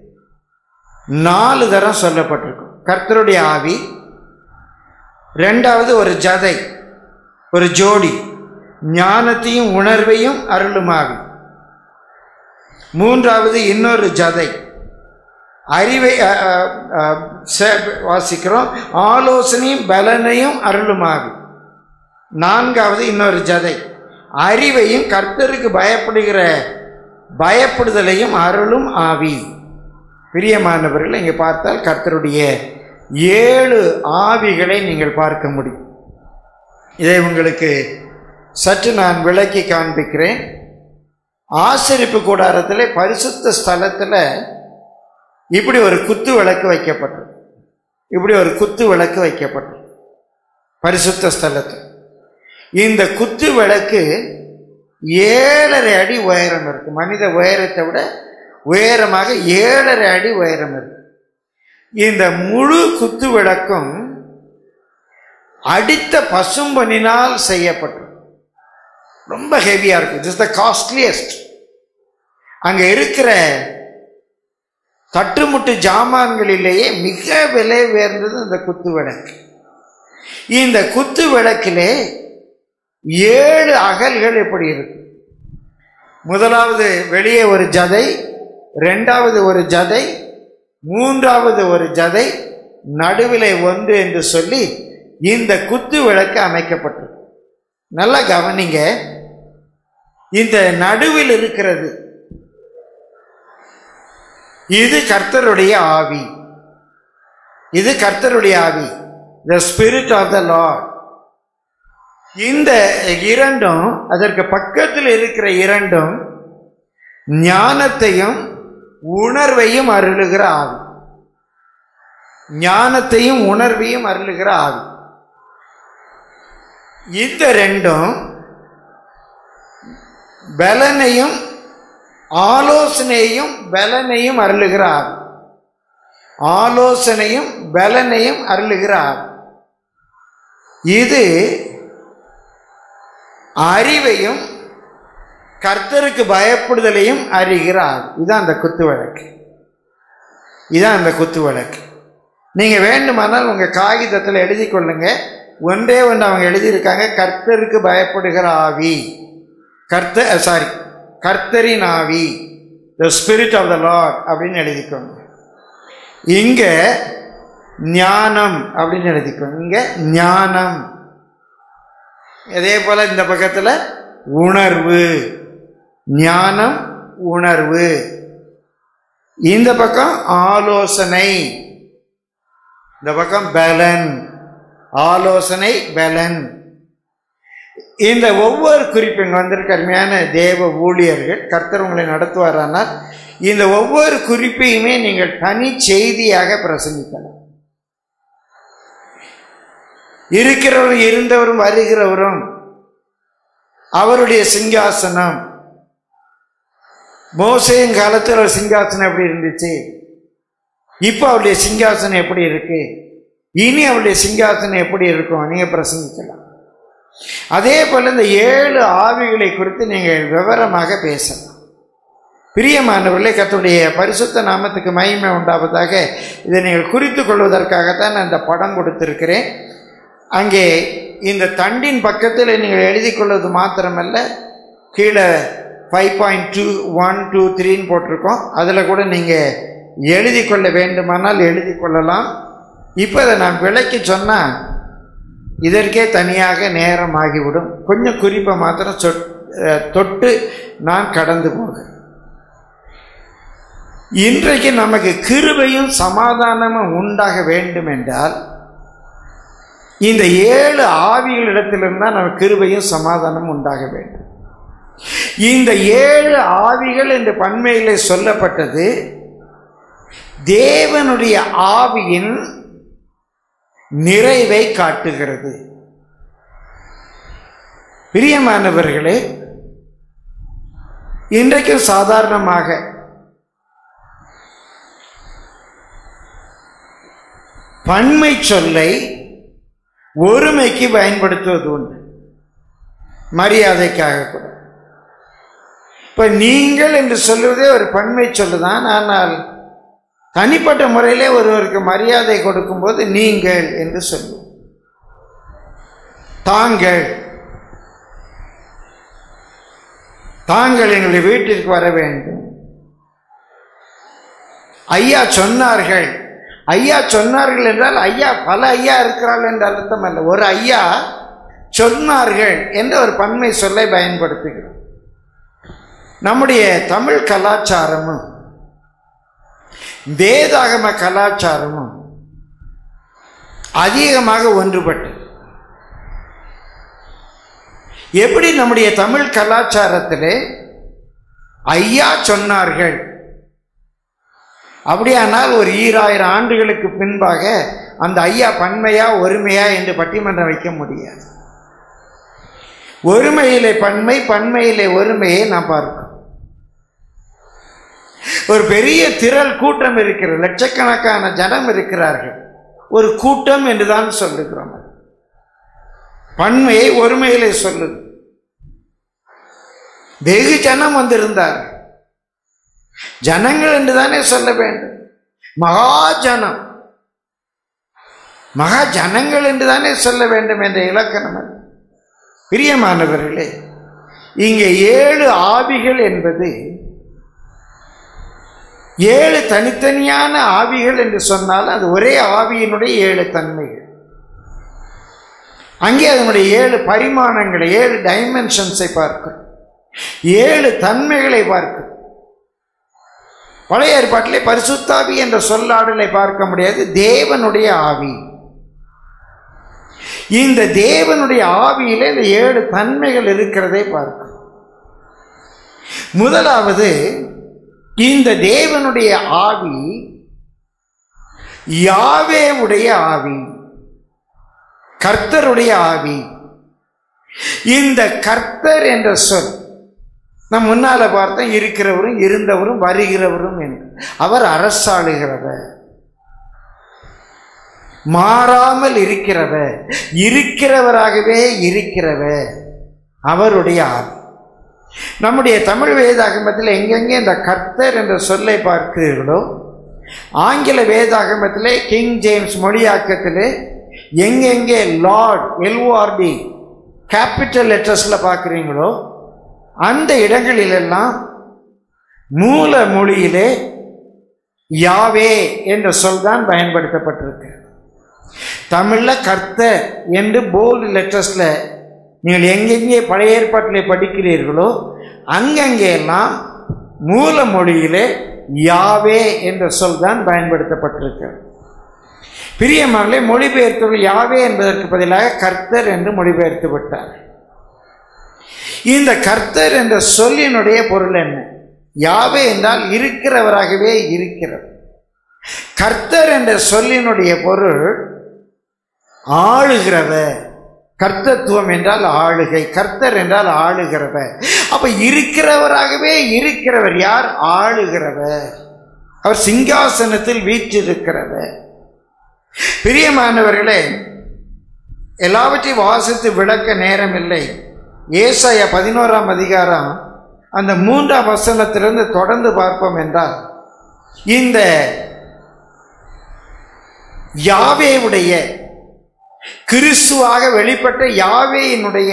நாலு தரம் சொல்லப்பட்டிருக்கும் கர்த்தருடைய ஆவி ரெண்டாவது ஒரு ஜதை ஒரு ஜோடி ஞானத்தையும் உணர்வையும் அருளும் ஆவி மூன்றாவது இன்னொரு ஜதை அறிவை அ, அ, அ, சே- வாசிக்கிறோம் ஆலோசனையும் பலனையும் அருளும் ஆவி நான்காவது இன்னொரு ஜதை அறிவையும் கர்த்தருக்கு பயப்படுகிற பயப்படுதலையும் அருளும் ஆவி பிரியமானவர்கள் இங்கே பார்த்தால் கர்த்தருடைய ஏழு ஆவிகளை நீங்கள் பார்க்க முடியும் இதை உங்களுக்கு சற்று நான் விளக்கி காண்பிக்கிறேன் ஆசரிப்பு கூடாரத்தில் பரிசுத்த ஸ்தலத்தில் இப்படி ஒரு குத்து விளக்கு வைக்கப்பட்டது இப்படி ஒரு குத்து விளக்கு வைக்கப்பட்டது பரிசுத்த ஸ்தலத்தில் இந்த குத்து விளக்கு ஏழரை அடி உயரம் இருக்கு மனித உயரத்தை விட உயரமாக ஏழரை அடி உயரம் இருக்கு இந்த முழு குத்து விளக்கும் அடித்த பசும்பொனினால் செய்யப்பட்டது ரொம்ப ஹெவியா இருக்கு திஸ் த காஸ்ட்லியஸ்ட் அங்க இருக்கிற தட்டுமுட்டு ஜாமான்களிலேயே மிக விலை உயர்ந்தது இந்த குத்து விளக்கு இந்த குத்து விளக்கிலே ஏழு அகல்கள் எப்படி இருக்கு முதலாவது வெளியே ஒரு ஜதை ரெண்டாவது ஒரு ஜதை மூன்றாவது ஒரு ஜதை நடுவிலே ஒன்று என்று சொல்லி இந்த குத்து விளக்கு அமைக்கப்பட்டது நல்லா கவனிங்க இந்த நடுவில் இருக்கிறது இது கர்த்தருடைய ஆவி இது கர்த்தருடைய ஆவி the spirit of the Lord இந்த இரண்டும் அதற்கு பக்கத்தில் இருக்கிற இரண்டும் ஞானத்தையும் உணர்வையும் அருளுகிற ஆவி ஞானத்தையும் உணர்வையும் அருளுகிற ஆவி இந்த ரெண்டும் பலனையும் ஆலோசனையும் பலனையும் அருளுகிற ஆவி ஆலோசனையும் பலனையும் அருளுகிற ஆவி இது அறிவையும் கர்த்தருக்கு பயப்படுதலையும் அறிகிறார் இதுதான் அந்த குத்து வழக்கு இதான் அந்த குத்து வழக்கு நீங்கள் வேண்டுமானால் உங்கள் காகிதத்தில் எழுதி கொள்ளுங்க ஒன்றே ஒன்று அவங்க எழுதியிருக்காங்க கர்த்தருக்கு பயப்படுகிற ஆவி கர்த்த சாரி கர்த்தரின் ஆவி the spirit of the Lord அப்படின்னு எழுதிக்கோங்க இங்கே ஞானம் அப்படின்னு எழுதிக்கோங்க இங்கே ஞானம் அதே போல் இந்த பக்கத்தில் உணர்வு ஞானம் உணர்வு இந்த பக்கம் ஆலோசனை இந்த பக்கம் பலன் ஆலோசனை பலன் இந்த ஒவ்வொரு குறிப்பு இங்கே வந்திருக்க அருமையான தேவ ஊழியர்கள் கர்த்தர் உங்களை நடத்துவாரானால் இந்த ஒவ்வொரு குறிப்பையுமே நீங்கள் தனி செய்தியாக பிரசங்கிக்கலாம் இருக்கிறவரும் இருந்தவரும் வருகிறவரும் அவருடைய சிங்காசனம் மோசையின் காலத்தில் ஒரு சிங்காசனம் எப்படி இருந்துச்சு இப்போ அவருடைய சிங்காசனம் எப்படி இருக்கு இனி அவருடைய சிங்காசனம் எப்படி இருக்கும் நீங்க பிரசங்கிக்கலாம் அதே போல இந்த ஏழு ஆவிகளை குறித்து நீங்கள் விவரமாக பேசலாம் பிரியமானவர்களே கத்துடைய பரிசுத்த நாமத்துக்கு மகிமை உண்டாவதாக இதை நீங்கள் குறித்து கொள்வதற்காகத்தான் நான் இந்த படம் கொடுத்திருக்கிறேன் அங்கே இந்த தண்டின் பக்கத்தில் நீங்கள் எழுதி கொள்வது மாத்திரமல்ல கீழே five point two one two த்ரீன்னு போட்டிருக்கோம் அதில் கூட நீங்கள் எழுதி கொள்ள வேண்டுமானால் எழுதி கொள்ளலாம் இப்போ அதை நான் விளக்கி சொன்னால் இதற்கே தனியாக நேரம் ஆகிவிடும் கொஞ்சம் குறிப்பை மாத்திரம் சொட் அஹ், தொட்டு நான் கடந்து போகிறேன் இன்றைக்கு நமக்கு கிருபையும் சமாதானமும் உண்டாக வேண்டும் என்றால் இந்த ஏழு ஆவிகளிடத்திலிருந்து தான் நமக்கு கிருபையும் சமாதானமும் உண்டாக வேண்டும் இந்த ஏழு ஆவிகள் என்று பன்மையிலே சொல்லப்பட்டது தேவனுடைய ஆவியின் நிறைவை காட்டுகிறது பிரியமானவர்களே இன்றைக்கும் சாதாரணமாக பன்மை சொல்லை ஒருமைக்கு பயன்படுத்துவது உண்டு மரியாதைக்காக கூட இப்ப நீங்கள் என்று சொல்லுவதே ஒரு பன்மை சொல்லுதான் ஆனால் தனிப்பட்ட முறையிலே ஒருவருக்கு மரியாதை கொடுக்கும்போது நீங்கள் என்று சொல்லுவோம் தாங்கள் தாங்கள் எங்களுடைய வீட்டிற்கு வர வேண்டும் ஐயா சொன்னார்கள் ஐயா சொன்னார்கள் என்றால் ஐயா பல ஐயா இருக்கிறார்கள் என்ற அர்த்தம் அல்ல ஒரு ஐயா சொன்னார்கள் என்ற ஒரு பன்மை சொல்லை பயன்படுத்துகிறோம் நம்முடைய தமிழ் கலாச்சாரமும் வேதாகம கலாச்சாரமும் அதிகமாக ஒன்றுபட்டு எப்படி நம்முடைய தமிழ் கலாச்சாரத்திலே ஐயா சொன்னார்கள் அப்படியானால் ஒரு ஈராயிரம் ஆண்டுகளுக்கு பின்பாக அந்த ஐயா பன்மையா ஒருமையா என்று பட்டிமன்றம் வைக்க முடியாது ஒருமையிலே பன்மை பன்மையிலே ஒருமையை நாம் பார்க்கிறோம் ஒரு பெரிய திரள் கூட்டம் இருக்கிறது லட்சக்கணக்கான ஜனம் இருக்கிறார்கள் ஒரு கூட்டம் என்றுதான் சொல்லுகிறோம் பன்மையை ஒருமையிலே சொல்லுது வெகு ஜனம் வந்திருந்தார் ஜனங்கள் என்றுதானே சொல்ல வேண்டும் மகா ஜனம் மகா ஜனங்கள் என்றுதானே சொல்ல வேண்டும் என்ற இலக்கணம் அது பிரியமானவர்களே இங்கே ஏழு ஆவிகள் என்பது ஏழு தனித்தனியான ஆவிகள் என்று சொன்னால் அது ஒரே ஆவியினுடைய ஏழு தன்மைகள் அங்கே அதனுடைய ஏழு பரிமாணங்களை ஏழு டைமென்ஷன்ஸை பார்க்கும் ஏழு தன்மைகளை பார்க்கும் பழைய ஏற்பாட்டிலே பரிசுத்தாவி என்ற சொல்லாடலை பார்க்க முடியாது தேவனுடைய ஆவி இந்த தேவனுடைய ஆவியிலே இந்த ஏழு தன்மைகள் இருக்கிறதை பார்க்கும் முதலாவது இந்த தேவனுடைய ஆவி யாவேவுடைய ஆவி கர்த்தருடைய ஆவி இந்த கர்த்தர் என்ற சொல் நம் முன்னால பார்த்தோம் இருக்கிறவரும் இருந்தவரும் வருகிறவரும் என்று அவர் அரசாளுகிறவர் மாறாமல் இருக்கிறவர் இருக்கிறவராகவே இருக்கிறவர் அவருடைய ஆவி நம்முடைய தமிழ் வேதாகமத்தில் எங்கெங்கே இந்த கர்த்தர் என்ற சொல்லை பார்க்கிறீர்களோ ஆங்கில வேதாகமத்திலே கிங் ஜேம்ஸ் மொழியாக்கத்திலே எங்கெங்கே லார்ட் எல்ஓஆர்டி கேபிட்டல் லெட்டர்ஸில் பார்க்குறீங்களோ அந்த இடங்களிலெல்லாம் மூல மொழியிலே யாவே என்ற சொல் தான் பயன்படுத்தப்பட்டிருக்கு தமிழில் கர்த்தர் என்று போல்டு லெட்டர்ஸில் நீங்கள் எங்கெங்கே பழைய ஏற்பாட்டிலே படிக்கிறீர்களோ அங்கங்கே எல்லாம் மூல மொழியிலே யாவே என்ற சொல் தான் பயன்படுத்தப்பட்டிருக்கு பிரியமானே மொழிபெயர்த்தவர்கள் யாவே என்பதற்கு பதிலாக கர்த்தர் என்று மொழிபெயர்த்து விட்டார் இந்த கர்த்தர் என்ற சொல்லினுடைய பொருள் என்ன யாவே என்றால் இருக்கிறவராகவே இருக்கிறவர் கர்த்தர் என்ற சொல்லினுடைய பொருள் ஆளுகிறவர் கர்த்தத்துவம் என்றால் ஆளுகை கர்த்தர் என்றால் ஆளுகிறவர் அப்ப இருக்கிறவராகவே இருக்கிறவர் யார் ஆளுகிறவர் அவர் சிங்காசனத்தில் வீற்றிருக்கிறவர் பிரியமானவர்களே எல்லாவற்றையும் வாசித்து விளக்க நேரம் இல்லை ஏசாய பதினோராம் அதிகாரம் அந்த மூன்றாம் வசனத்திலிருந்து தொடர்ந்து பார்ப்போம் என்றால் இந்த யாவேவுடைய கிறிஸ்துவாக வெளிப்பட்ட யாவேயினுடைய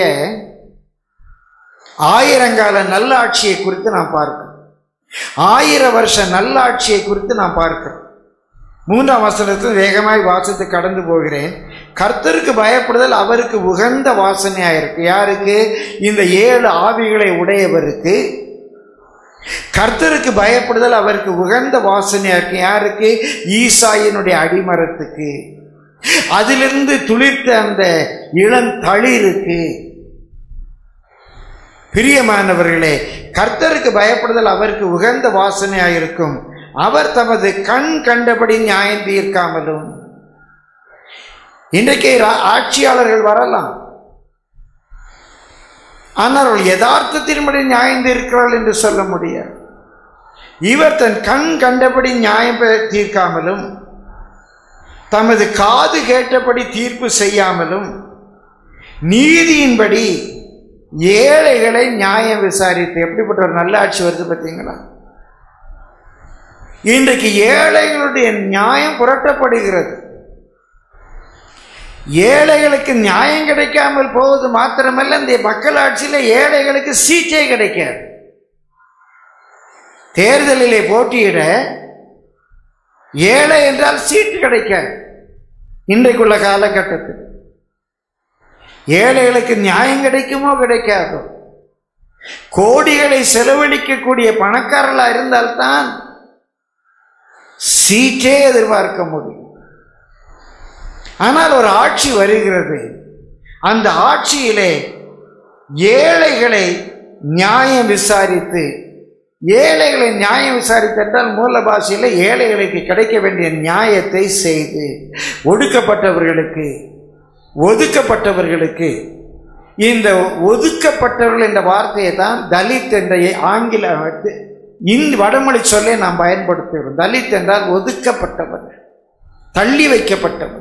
ஆயிரங்கால நல்லாட்சியை குறித்து நாம் பார்க்கிறோம் ஆயிரம் வருஷ நல்லாட்சியை குறித்து நாம் பார்க்கிறோம் மூன்றாம் வசனத்தில் வேகமாய் வாசத்து கடந்து போகிறேன் கர்த்தருக்கு பயப்படுதல் அவருக்கு உகந்த வாசனையாக இருக்கு யாருக்கு இந்த ஏழு ஆவிகளை உடையவருக்கு கர்த்தருக்கு பயப்படுதல் அவருக்கு உகந்த வாசனையா இருக்கு யாருக்கு ஈசாயினுடைய அடிமரத்துக்கு அதிலிருந்து துளிர்த்த அந்த இளந்தளிருக்கு பிரியமானவர்களே கர்த்தருக்கு பயப்படுதல் அவருக்கு உகந்த வாசனையாக இருக்கும் அவர் தமது கண் கண்டபடி நியாயம் தீர்க்காமலும் இன்றைக்கு ரா- ஆட்சியாளர்கள் வரலாம் ஆனால் அவர்கள் யதார்த்தத்தின்படி நியாயம் தீர்க்கிறார்கள் என்று சொல்ல முடியாது இவர் தன் கண் கண்டபடி நியாயம் பெ- தீர்க்காமலும் தமது காது கேட்டபடி தீர்ப்பு செய்யாமலும் நீதியின்படி ஏழைகளை நியாயம் விசாரித்து எப்படிப்பட்ட ஒரு நல்ல ஆட்சி வருது பார்த்தீங்களா இன்றைக்கு ஏழைகளுடைய நியாயம் புரட்டப்படுகிறது ஏழைகளுக்கு நியாயம் கிடைக்காமல் போவது மாத்திரமல்ல இந்த மக்களாட்சியில் ஏழைகளுக்கு சீட்டே கிடைக்காது தேர்தலிலே போட்டியிட ஏழை என்றால் சீட்டு கிடைக்காது இன்றைக்குள்ள காலகட்டத்தில் ஏழைகளுக்கு நியாயம் கிடைக்குமோ கிடைக்காதோ கோடிகளை செலவழிக்கக்கூடிய பணக்காரர்களா இருந்தால்தான் சீட்டே எதிர்பார்க்க முடியும் ஆனால் ஒரு ஆட்சி வருகிறது அந்த ஆட்சியிலே ஏழைகளை நியாயம் விசாரித்து ஏழைகளை நியாயம் விசாரித்தென்றால் மூல பாஷையில் ஏழைகளுக்கு கிடைக்க வேண்டிய நியாயத்தை செய்து ஒடுக்கப்பட்டவர்களுக்கு ஒதுக்கப்பட்டவர்களுக்கு இந்த ஒதுக்கப்பட்டவர்கள் என்ற வார்த்தையை தான் தலித் என்ற ஆங்கில இந்த வடமொழி சொல்லை நாம் பயன்படுத்துகிறோம் தலித் என்றால் ஒதுக்கப்பட்டவர் தள்ளி வைக்கப்பட்டவர்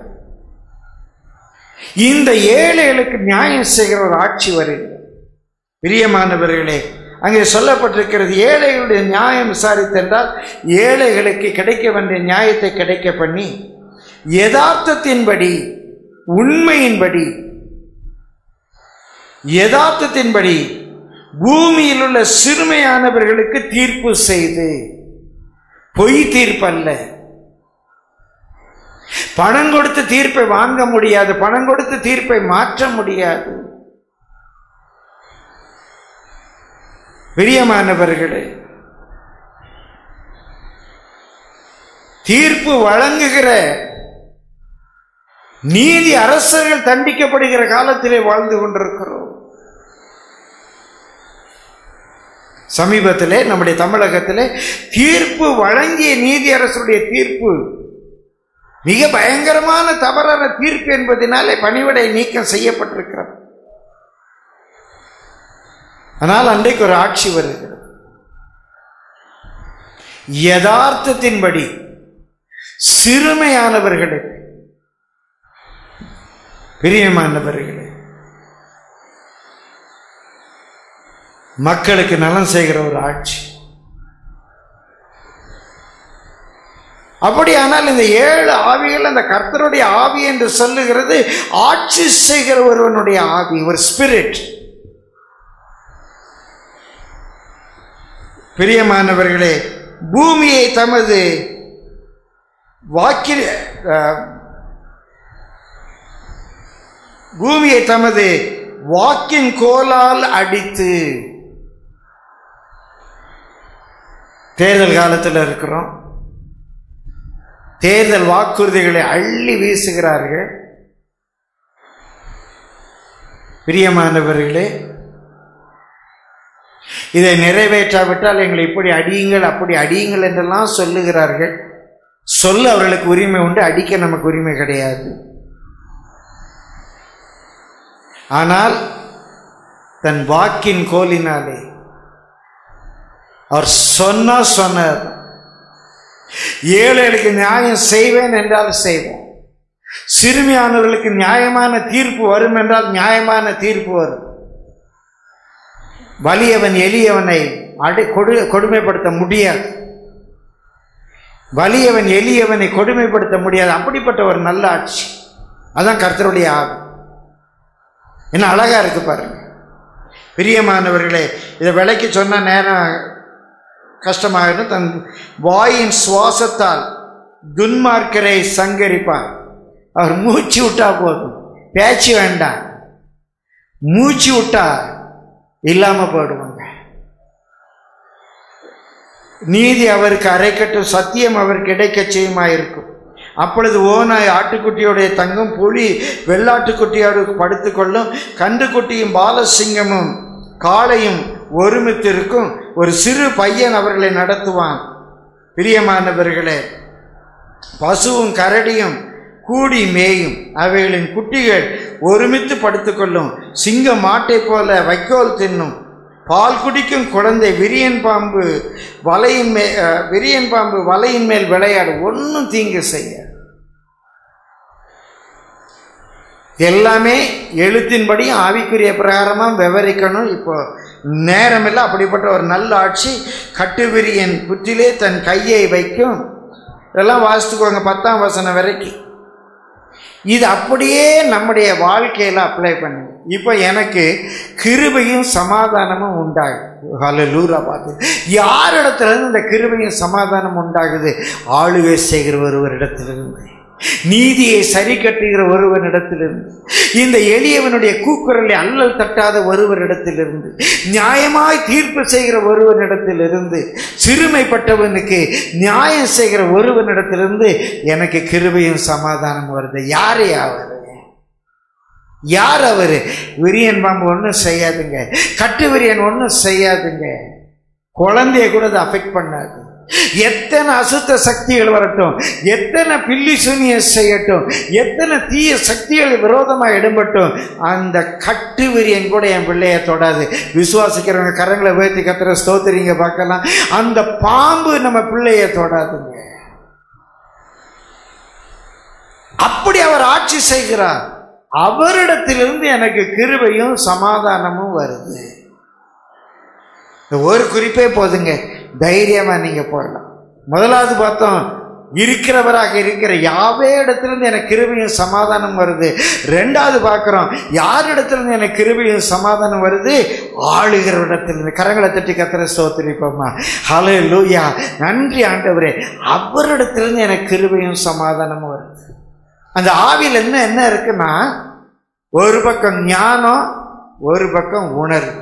இந்த ஏழைகளுக்கு நியாயம் செய்கிற ஒரு ஆட்சி வருகிறது பிரியமானவர்களே அங்கே சொல்லப்பட்டிருக்கிறது ஏழைகளுடைய நியாயம் விசாரித்தென்றால் ஏழைகளுக்கு கிடைக்க வேண்டிய நியாயத்தை கிடைக்க பண்ணி யதார்த்தத்தின்படி உண்மையின்படி யதார்த்தத்தின்படி பூமியில் உள்ள சிறுமையானவர்களுக்கு தீர்ப்பு செய்து பொய் தீர்ப்பல்ல பணம் கொடுத்து தீர்ப்பை வாங்க முடியாது பணம் கொடுத்து தீர்ப்பை மாற்ற முடியாது பிரியமானவர்களே தீர்ப்பு வழங்குகிற நீதி அரசர்கள் தண்டிக்கப்படுகிற காலத்திலே வாழ்ந்து கொண்டிருக்கிறோம் சமீபத்திலே நம்முடைய தமிழகத்திலே தீர்ப்பு வழங்கிய நீதி அரசருடைய தீர்ப்பு மிக பயங்கரமான தவறான தீர்ப்பு என்பதனாலே பணிவிடை நீக்கம் செய்யப்பட்டிருக்கிறது ஆனால் அன்றைக்கு ஒரு ஆட்சி வருகிறது யதார்த்தத்தின்படி சிறுமையானவர்களுக்கு பிரியமானவர்களே மக்களுக்கு நலம் செய்கிற ஒரு ஆட்சி அப்படியானால் இந்த ஏழு ஆவிகள் அந்த கர்த்தருடைய ஆவி என்று சொல்லுகிறது ஆட்சி செய்கிற ஒருவனுடைய ஆவி ஒரு ஸ்பிரிட் பிரியமானவர்களே பூமியை தமது வாக்கில் அஹ், பூமியை தமது வாக்கின் கோலால் அடித்து தேர்தல் காலத்தில் இருக்கிறோம் தேர்தல் வாக்குறுதிகளை அள்ளி வீசுகிறார்கள் பிரியமானவர்களே இதை நிறைவேற்றாவிட்டால் எங்களை இப்படி அடியுங்கள் அப்படி அடியுங்கள் என்றெல்லாம் சொல்லுகிறார்கள் சொல்ல அவர்களுக்கு உரிமை உண்டு அடிக்க நமக்கு உரிமை கிடையாது ஆனால் தன் வாக்கின் கோலினாலே அவர் சொன்னா சொன்னார் ஏழைகளுக்கு நியாயம் செய்வேன் என்றால் செய்வேன் சிறுமியானவர்களுக்கு நியாயமான தீர்ப்பு வரும் என்றால் நியாயமான தீர்ப்பு வரும் வலியவன் எளியவனை அடி கொடு கொடுமைப்படுத்த முடியாது வலியவன் எளியவனை கொடுமைப்படுத்த முடியாது அப்படிப்பட்ட ஒரு நல்ல ஆட்சி அதான் கர்த்தருடைய ஆவி என்ன அழகா இருக்கு பாருங்க பிரியமானவர்களே இதை விலைக்கு சொன்ன நேரம் கஷ்டமாகிடும் தன் வாயின் சுவாசத்தால் துன்மார்க்கரை சங்கரிப்பார் அவர் மூச்சு விட்டா போதும் பேச்சு வேண்டாம் மூச்சு விட்டா இல்லாம போயிடுவாங்க நீதி அவருக்கு அரைக்கட்டும் சத்தியம் அவருக்கு கிடைக்க செய்யுமாயிருக்கும் அப்பொழுது ஓனாய் ஆட்டுக்குட்டியோடைய தங்கும் புலி வெள்ளாட்டுக்குட்டியோடு படுத்துக்கொள்ளும் கன்றுக்குட்டியும் பாலசிங்கமும் காளையும் ஒருமித்திருக்கும் ஒரு சிறு பையன் அவர்களை நடத்துவான் பிரியமானவர்களே பசுவும் கரடியும் கூடி மேயும் அவைகளின் குட்டிகள் ஒருமித்து படுத்துக்கொள்ளும் சிங்கம் மாட்டை போல வைக்கோல் தின்னும் பால் குடிக்கும் குழந்தை விரியன் பாம்பு வலையின் மே அஹ், விரியன் பாம்பு வலையின் மேல் விளையாடு ஒன்றும் தீங்கு செய்ய எல்லாமே எழுத்தின்படி ஆவிக்குரிய பிரகாரமாக விவரிக்கணும் இப்போ நேரமில்லை அப்படிப்பட்ட ஒரு நல்ல ஆட்சி கட்டுவிரியன் புற்றிலே தன் கையை வைக்கும் இதெல்லாம் வாசித்துக்கோங்க பத்தாம் வசனம் வரைக்கும் இது அப்படியே நம்முடைய வாழ்க்கையில் அப்ளை பண்ணுங்க இப்போ எனக்கு கிருபையும் சமாதானமும் உண்டாகுது ஹalleluya பார்த்து யார் இடத்துல இருந்து இந்த கிருபையும் சமாதானம் உண்டாகுது ஆளுகை செய்கிற ஒருவரிடத்திலிருந்து நீதியை சரி கட்டுகிற ஒருவனிடத்திலிருந்து இந்த எளியவனுடைய கூக்குரலை அல்லல் தட்டாத ஒருவரிடத்திலிருந்து நியாயமாய் தீர்ப்பு செய்கிற ஒருவனிடத்திலிருந்து சிறுமைப்பட்டவனுக்கு நியாயம் செய்கிற ஒருவனிடத்திலிருந்து எனக்கு கிருபையும் சமாதானம் வருது யாரே அவர் யார் அவரு விரியன் பாம்பு ஒன்றும் செய்யாதுங்க கட்டு விரியன் ஒன்றும் செய்யாதுங்க குழந்தைய கூட அது அஃபெக்ட் பண்ணாது எத்தனை அசுத்த சக்திகள் வரட்டும் எத்தனை பில்லி சூனியம் செய்யட்டும் எத்தனை தீய சக்திகள் விரோதமாக இடம்பட்டும் அந்த கட்டு விரியன் கூட என் பிள்ளைய தொடாது விசுவாசிக்கிறவங்க கரங்களை உயர்த்தி கத்துற ஸ்தோத்திரிங்க பார்க்கலாம் அந்த பாம்பு நம்ம பிள்ளைய தொடாதுங்க அப்படி அவர் ஆட்சி செய்கிறார் அவரிடத்திலிருந்து எனக்கு கிருபையும் சமாதானமும் வருது இந்த ஒரு குறிப்பே போதுங்க தைரியமா நீங்க போடலாம் முதலாவது பார்த்தோம் இருக்கிறவராக இருக்கிற யாவே இடத்திலிருந்து எனக்கு கிருபையும் சமாதானம் வருது ரெண்டாவது பார்க்கிறோம் யார் இடத்திலிருந்து எனக்கு கிருபையும் சமாதானம் வருது ஆளுகிற இடத்திலிருந்து கரங்களை தட்டி கத்திர ஸ்தோத்திரிப்போம்மா ஹலோ லூயா நன்றி ஆண்டவரே அவரிடத்திலிருந்து எனக்கு கிருபையும் சமாதானமும் வருது அந்த ஆவியில் என்ன என்ன இருக்குன்னா ஒரு பக்கம் ஞானம் ஒரு பக்கம் உணர்வு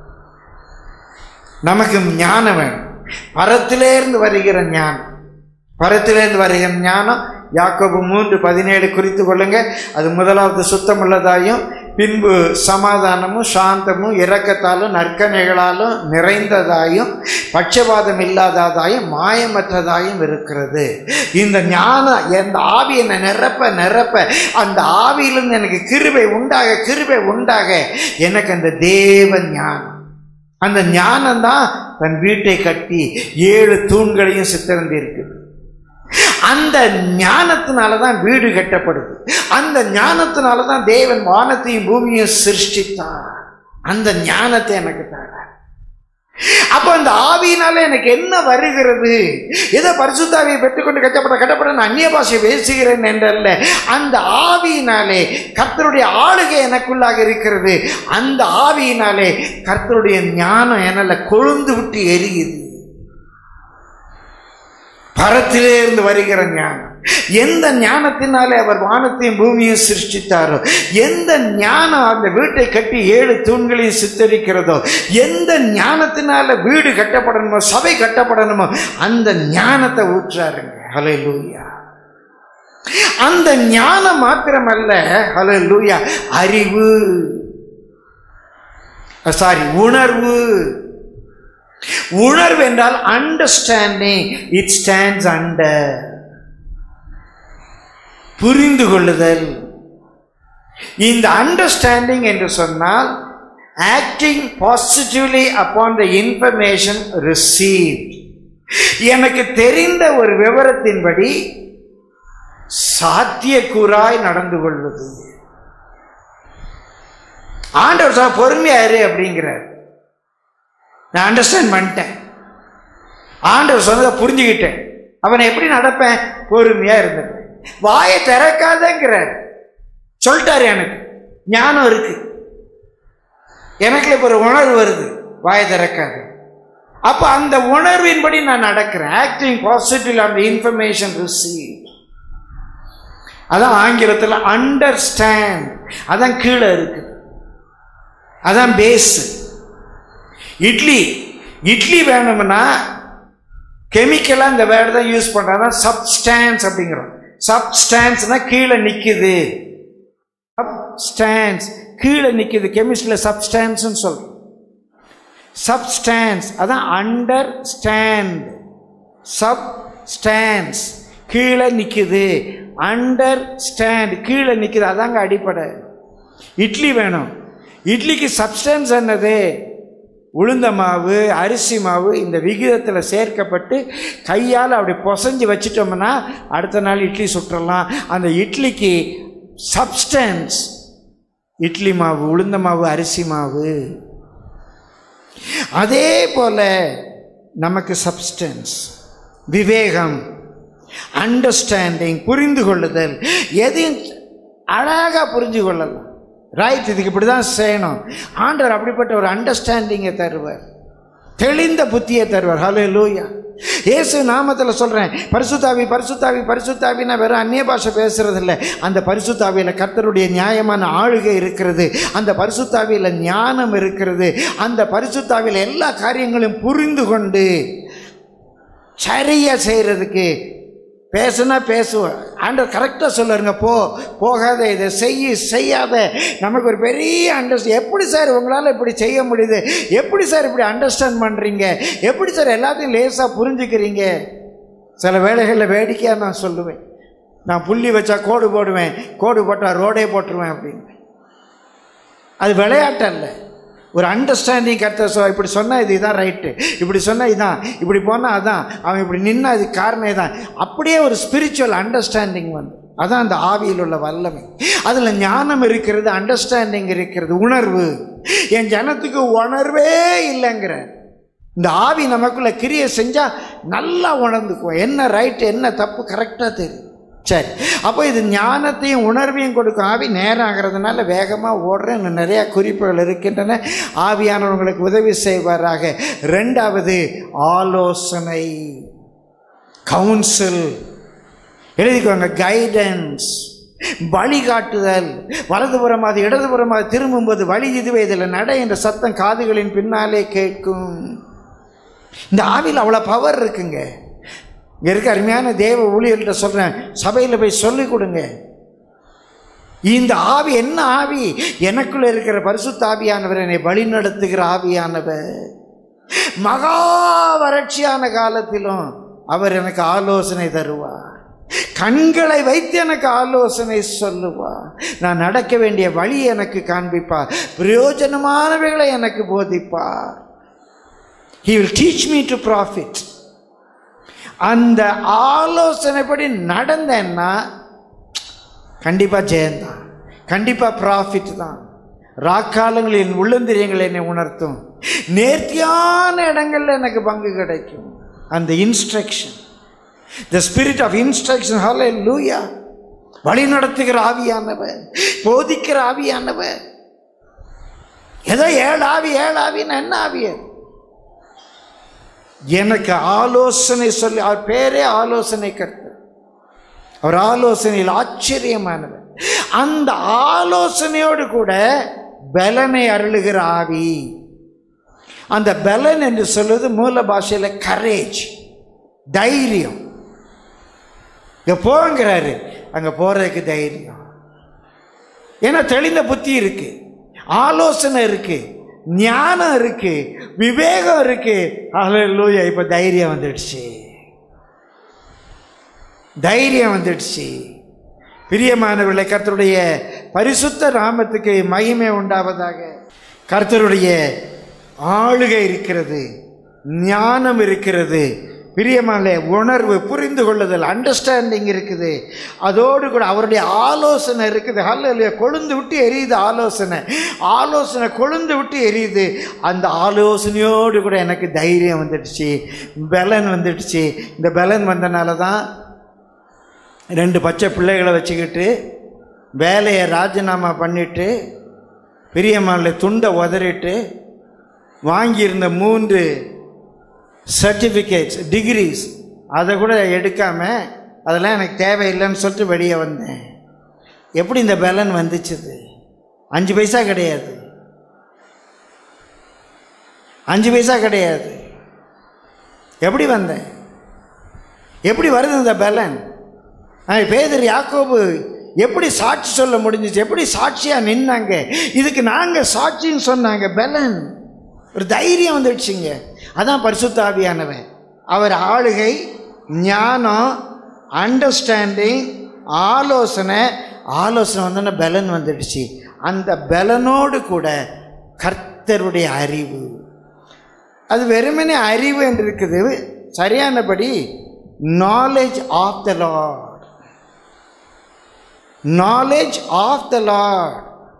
நமக்கு ஞானம் வேணும் பரத்திலேருந்து வருகிற ஞானம் பரத்திலேருந்து வருகிற ஞானம் யாக்கோபு மூன்று பதினேழு குறித்து கொள்ளுங்க அது முதலாவது சுத்தமுள்ளதாயும் பின்பு சமாதானமும் சாந்தமும் இரக்கத்தாலும் நற்கனைகளாலும் நிறைந்ததாயும் பட்சபாதம் இல்லாததாயும் மாயமற்றதாயும் இருக்கிறது இந்த ஞானம் எந்த ஆவி என்னை நிரப்ப நிரப்ப அந்த ஆவியிலிருந்து எனக்கு கிருபை உண்டாக கிருபை உண்டாக எனக்கு அந்த தேவ ஞானம் அந்த ஞானம் தான் தன் வீட்டை கட்டி ஏழு தூண்களையும் சித்திரந்து இருக்குது அந்த ஞானத்தினால தான் வீடு கட்டப்படுது அந்த ஞானத்தினால தான் தேவன் வானத்தையும் பூமியையும் சிருஷ்டித்தார் அந்த ஞானத்தை எனக்கு தரார் அப்போ அந்த ஆவியினால எனக்கு என்ன வருகிறது ஏதோ பரிசுத்தாவியை பெற்றுக்கொண்டு கட்டப்பட கட்டப்பட நான் அந்நிய பாஷை பேசுகிறேன் என்றல்ல அந்த ஆவியினாலே கர்த்தருடைய ஆளுகை எனக்குள்ளாக இருக்கிறது அந்த ஆவியினாலே கர்த்தருடைய ஞானம் என்னால கொழுந்து விட்டு எரியுது பரத்திலே இருந்து வருகிற ஞானம் எந்த ஞானத்தினாலே அவர் வானத்தையும் பூமியும் சிருஷ்டித்தாரோ எந்த ஞானம் அந்த வீட்டை கட்டி ஏழு தூண்களையும் சித்தரிக்கிறதோ எந்த ஞானத்தினால வீடு கட்டப்படணுமோ சபை கட்டப்படணுமோ அந்த ஞானத்தை ஊற்றாருங்க ஹலே லூயா அந்த ஞானம் மாத்திரமல்ல ஹலே லூயா அறிவு சாரி உணர்வு உணர்வு என்றால் அண்டர்ஸ்டாண்டிங் இட் ஸ்டாண்ட்ஸ் அண்டர் புரிந்து கொள்ளுதல் இந்த அண்டர்ஸ்டாண்டிங் என்று சொன்னால் acting positively upon the information receive எனக்கு தெரிந்த ஒரு விவரத்தின்படி சாத்தியக்கூறாய் நடந்து கொள்வது ஆண்டவர் சார் பொறுமையாரு அப்படிங்கிறார் நான் அண்டர்ஸ்டாண்ட் பண்ணிட்டேன் ஆண்டவர் சொன்னதை புரிஞ்சுக்கிட்டேன் அவனை எப்படி நடப்பேன் பொறுமையா இருந்தது வாயை திறக்காதங்கிறார் சொல்லிட்டாரு எனக்கு ஞானம் இருக்கு எனக்குள்ள இப்போ ஒரு உணர்வு வருது வாயை திறக்காது அப்போ அந்த உணர்வின்படி நான் நடக்கிறேன் ஆக்டிங் பாசிட்டிவ் அந்த இன்ஃபர்மேஷன் ரிசீவ் அதான் ஆங்கிலத்தில் அண்டர்ஸ்டாண்ட் அதான் கீழே இருக்கு அதான் பேஸ் இட்லி இட்லி வேணும்னா கெமிக்கலாக இந்த வேர்டு தான் யூஸ் பண்ணுறாங்க சப்ஸ்டான்ஸ் அப்படிங்கிறோம் சப்ஸ்டான்ஸ்னா கீழே நிற்குது சப்ஸ்டான்ஸ் கீழே நிற்குது கெமிஸ்ட்ரியில் சப்ஸ்டான்ஸ்னு சொல்கிறோம் சப்ஸ்டான்ஸ் அதான் அண்டர் ஸ்டாண்ட் சப்ஸ்டான்ஸ் கீழே நிற்குது அண்டர் ஸ்டாண்ட் கீழே நிற்குது அதாங்க அடிப்படை இட்லி வேணும் இட்லிக்கு சப்ஸ்டன்ஸ் என்னது உளுந்த மாவு அரிசி மாவு இந்த விகிதத்தில் சேர்க்கப்பட்டு கையால் அப்படி பொசஞ்சு வச்சிட்டோம்னா அடுத்த நாள் இட்லி சுட்டுறலாம் அந்த இட்லிக்கு சப்ஸ்டன்ஸ் இட்லி மாவு உளுந்த மாவு அரிசி மாவு அதே போல நமக்கு சப்ஸ்டன்ஸ் விவேகம் அண்டர்ஸ்டாண்டிங் புரிந்து கொள்ளுதல் எதையும் அழகாக புரிஞ்சு கொள்ளலாம் ரைட் இதுக்கு இப்படி தான் செய்யணும் ஆண்டவர் அப்படிப்பட்ட ஒரு அண்டர்ஸ்டாண்டிங்கை தருவார் தெளிந்த புத்தியை தருவார் ஹலோ லூயா இயேசு நாமத்தில் சொல்கிறேன் பரிசுத்தாவி பரிசுத்தாவி பரிசுத்தாவினா வெறும் அந்நிய பாஷை பேசுறது இல்லை அந்த பரிசுத்தாவியில் கர்த்தருடைய நியாயமான ஆளுகை இருக்கிறது அந்த பரிசுத்தாவியில் ஞானம் இருக்கிறது அந்த பரிசுத்தாவியில் எல்லா காரியங்களையும் புரிந்து கொண்டு சரியாக செய்கிறதுக்கு பேசுனா பேசுவோம் ஆண்டவர் கரெக்டாக சொல்லுங்க போ போகாத இதை செய்ய செய்யாத நமக்கு ஒரு பெரிய அண்டர்ஸ்ட் எப்படி சார் உங்களால் இப்படி செய்ய முடியுது எப்படி சார் இப்படி அண்டர்ஸ்டாண்ட் பண்ணுறீங்க எப்படி சார் எல்லாத்தையும் லேசாக புரிஞ்சுக்கிறீங்க சில வேலைகளில் வேடிக்கையாக நான் சொல்லுவேன் நான் புள்ளி வச்சா கோடு போடுவேன் கோடு போட்டால் ரோடே போட்டுருவேன் அப்படின்னு அது விளையாட்டு அல்ல ஒரு அண்டர்ஸ்டாண்டிங் கருத்தை சொ இப்படி சொன்னால் இது இதான் ரைட்டு இப்படி சொன்னால் இதான் இப்படி போனால் அதான் அவன் இப்படி நின்னா இது காரணம் இதான் அப்படியே ஒரு ஸ்பிரிச்சுவல் அண்டர்ஸ்டாண்டிங் வந்து அதான் அந்த ஆவியில் உள்ள வல்லமை அதில் ஞானம் இருக்கிறது அண்டர்ஸ்டாண்டிங் இருக்கிறது உணர்வு என் ஜனத்துக்கு உணர்வே இல்லைங்கிற இந்த ஆவி நமக்குள்ள கிரியை செஞ்சால் நல்லா உணர்ந்துக்குவோம் என்ன ரைட்டு என்ன தப்பு கரெக்டாக தெரியும் சரி அப்போ இது ஞானத்தையும் உணர்வையும் கொடுக்கும் ஆவி நேரம் ஆகிறதுனால வேகமாக ஓடுறேன் இன்னும் நிறையா குறிப்புகள் இருக்கின்றன ஆவியானவர்களுக்கு உதவி செய்வாராக ரெண்டாவது ஆலோசனை கவுன்சில் எழுதிக்கோங்க கைடன்ஸ் வழிகாட்டுதல் வலதுபுறமாது இடதுபுறமாது திரும்பும்போது வழி இதுவே இதில் நட என்ற சத்தம் காதுகளின் பின்னாலே கேட்கும் இந்த ஆவியில் அவ்வளோ பவர் இருக்குங்க இங்க இருக்க அருமையான தேவ ஊழியர்கிட்ட சொல்றேன் சபையில் போய் சொல்லிக் கொடுங்க இந்த ஆவி என்ன ஆவி எனக்குள்ள இருக்கிற பரிசுத்த ஆவியானவர் என்னை வழி நடத்துகிற ஆவியானவர் மகா வறட்சியான காலத்திலும் அவர் எனக்கு ஆலோசனை தருவார் கண்களை வைத்து எனக்கு ஆலோசனை சொல்லுவார் நான் நடக்க வேண்டிய வழி எனக்கு காண்பிப்பார் பிரயோஜனமானவைகளை எனக்கு போதிப்பார் he will teach me to profit அந்த ஆலோசனைப்படி நடந்தேன்னா கண்டிப்பாக ஜெயந்தான் கண்டிப்பாக ப்ராஃபிட் தான் ராக்காலங்களின் உள்ளந்திரியங்கள் என்னை உணர்த்தும் நேர்த்தியான இடங்கள்ல எனக்கு பங்கு கிடைக்கும் அந்த instruction the spirit of instruction hallelujah வழி நடத்துகிற ஆவியானவர் போதிக்கிற ஆவியானவர் ஏதோ ஏழு ஆவி ஏழு ஆவின்னு என்ன ஆவி அது? எனக்கு ஆலோசனை சொல்லி அவர் பேரே ஆலோசனை கர்த்தர் அவர் ஆலோசனையில் ஆச்சரியமானவர் அந்த ஆலோசனையோடு கூட பலனை அருளுகிற ஆவி அந்த பலன் என்று சொல்வது மூல பாஷையில் கரேஜ் தைரியம் இங்க போங்கிறாரு அங்க போறதுக்கு தைரியம் ஏன்னா தெளிந்த புத்தி இருக்கு ஆலோசனை இருக்கு ஞானம் இருக்கு விவேகம் இருக்கு அல்லூயா இப்ப தைரியம் வந்துடுச்சு தைரியம் வந்துடுச்சு பிரியமானவர்களை கர்த்தருடைய பரிசுத்த நாமத்துக்கு மகிமை உண்டாவதாக கர்த்தருடைய ஆளுகை இருக்கிறது ஞானம் இருக்கிறது பிரியமான உணர்வு புரிந்து கொள்ளுதல் அண்டர்ஸ்டாண்டிங் இருக்குது அதோடு கூட அவருடைய ஆலோசனை இருக்குது அல்ல கொழுந்து விட்டு எரியுது ஆலோசனை ஆலோசனை கொழுந்து விட்டு எரியுது அந்த ஆலோசனையோடு கூட எனக்கு தைரியம் வந்துடுச்சு பலன் வந்துடுச்சு இந்த பலன் வந்தனால தான் ரெண்டு பச்சை பிள்ளைகளை வச்சுக்கிட்டு வேலையை ராஜினாமா பண்ணிட்டு பெரியம்மாவில் துண்டை உதறிட்டு வாங்கியிருந்த மூன்று சர்டிஃபிகேட்ஸ் டிகிரிஸ் அதை கூட எடுக்காமல் அதெல்லாம் எனக்கு தேவையில்லைன்னு சொல்லிட்டு வெளியே வந்தேன் எப்படி இந்த பலன் வந்துச்சுது அஞ்சு பைசா கிடையாது அஞ்சு பைசா கிடையாது எப்படி வந்தேன் எப்படி வருது இந்த பலன் பேதர் யாக்கோபு எப்படி சாட்சி சொல்ல முடிஞ்சிச்சு எப்படி சாட்சியாக நின்னாங்க இதுக்கு நாங்கள் சாட்சின்னு சொன்னாங்க பலன் ஒரு தைரியம் வந்துடுச்சுங்க அதான் பரிசுத்த ஆவியானவன் அவர் ஆளுகை ஞானம் அண்டர்ஸ்டாண்டிங் ஆலோசனை ஆலோசனை வந்தோன்னே பலன் வந்துடுச்சு அந்த பலனோடு கூட கர்த்தருடைய அறிவு அது வெறுமனே அறிவு என்று இருக்குது சரியானபடி knowledge of the Lord knowledge of the Lord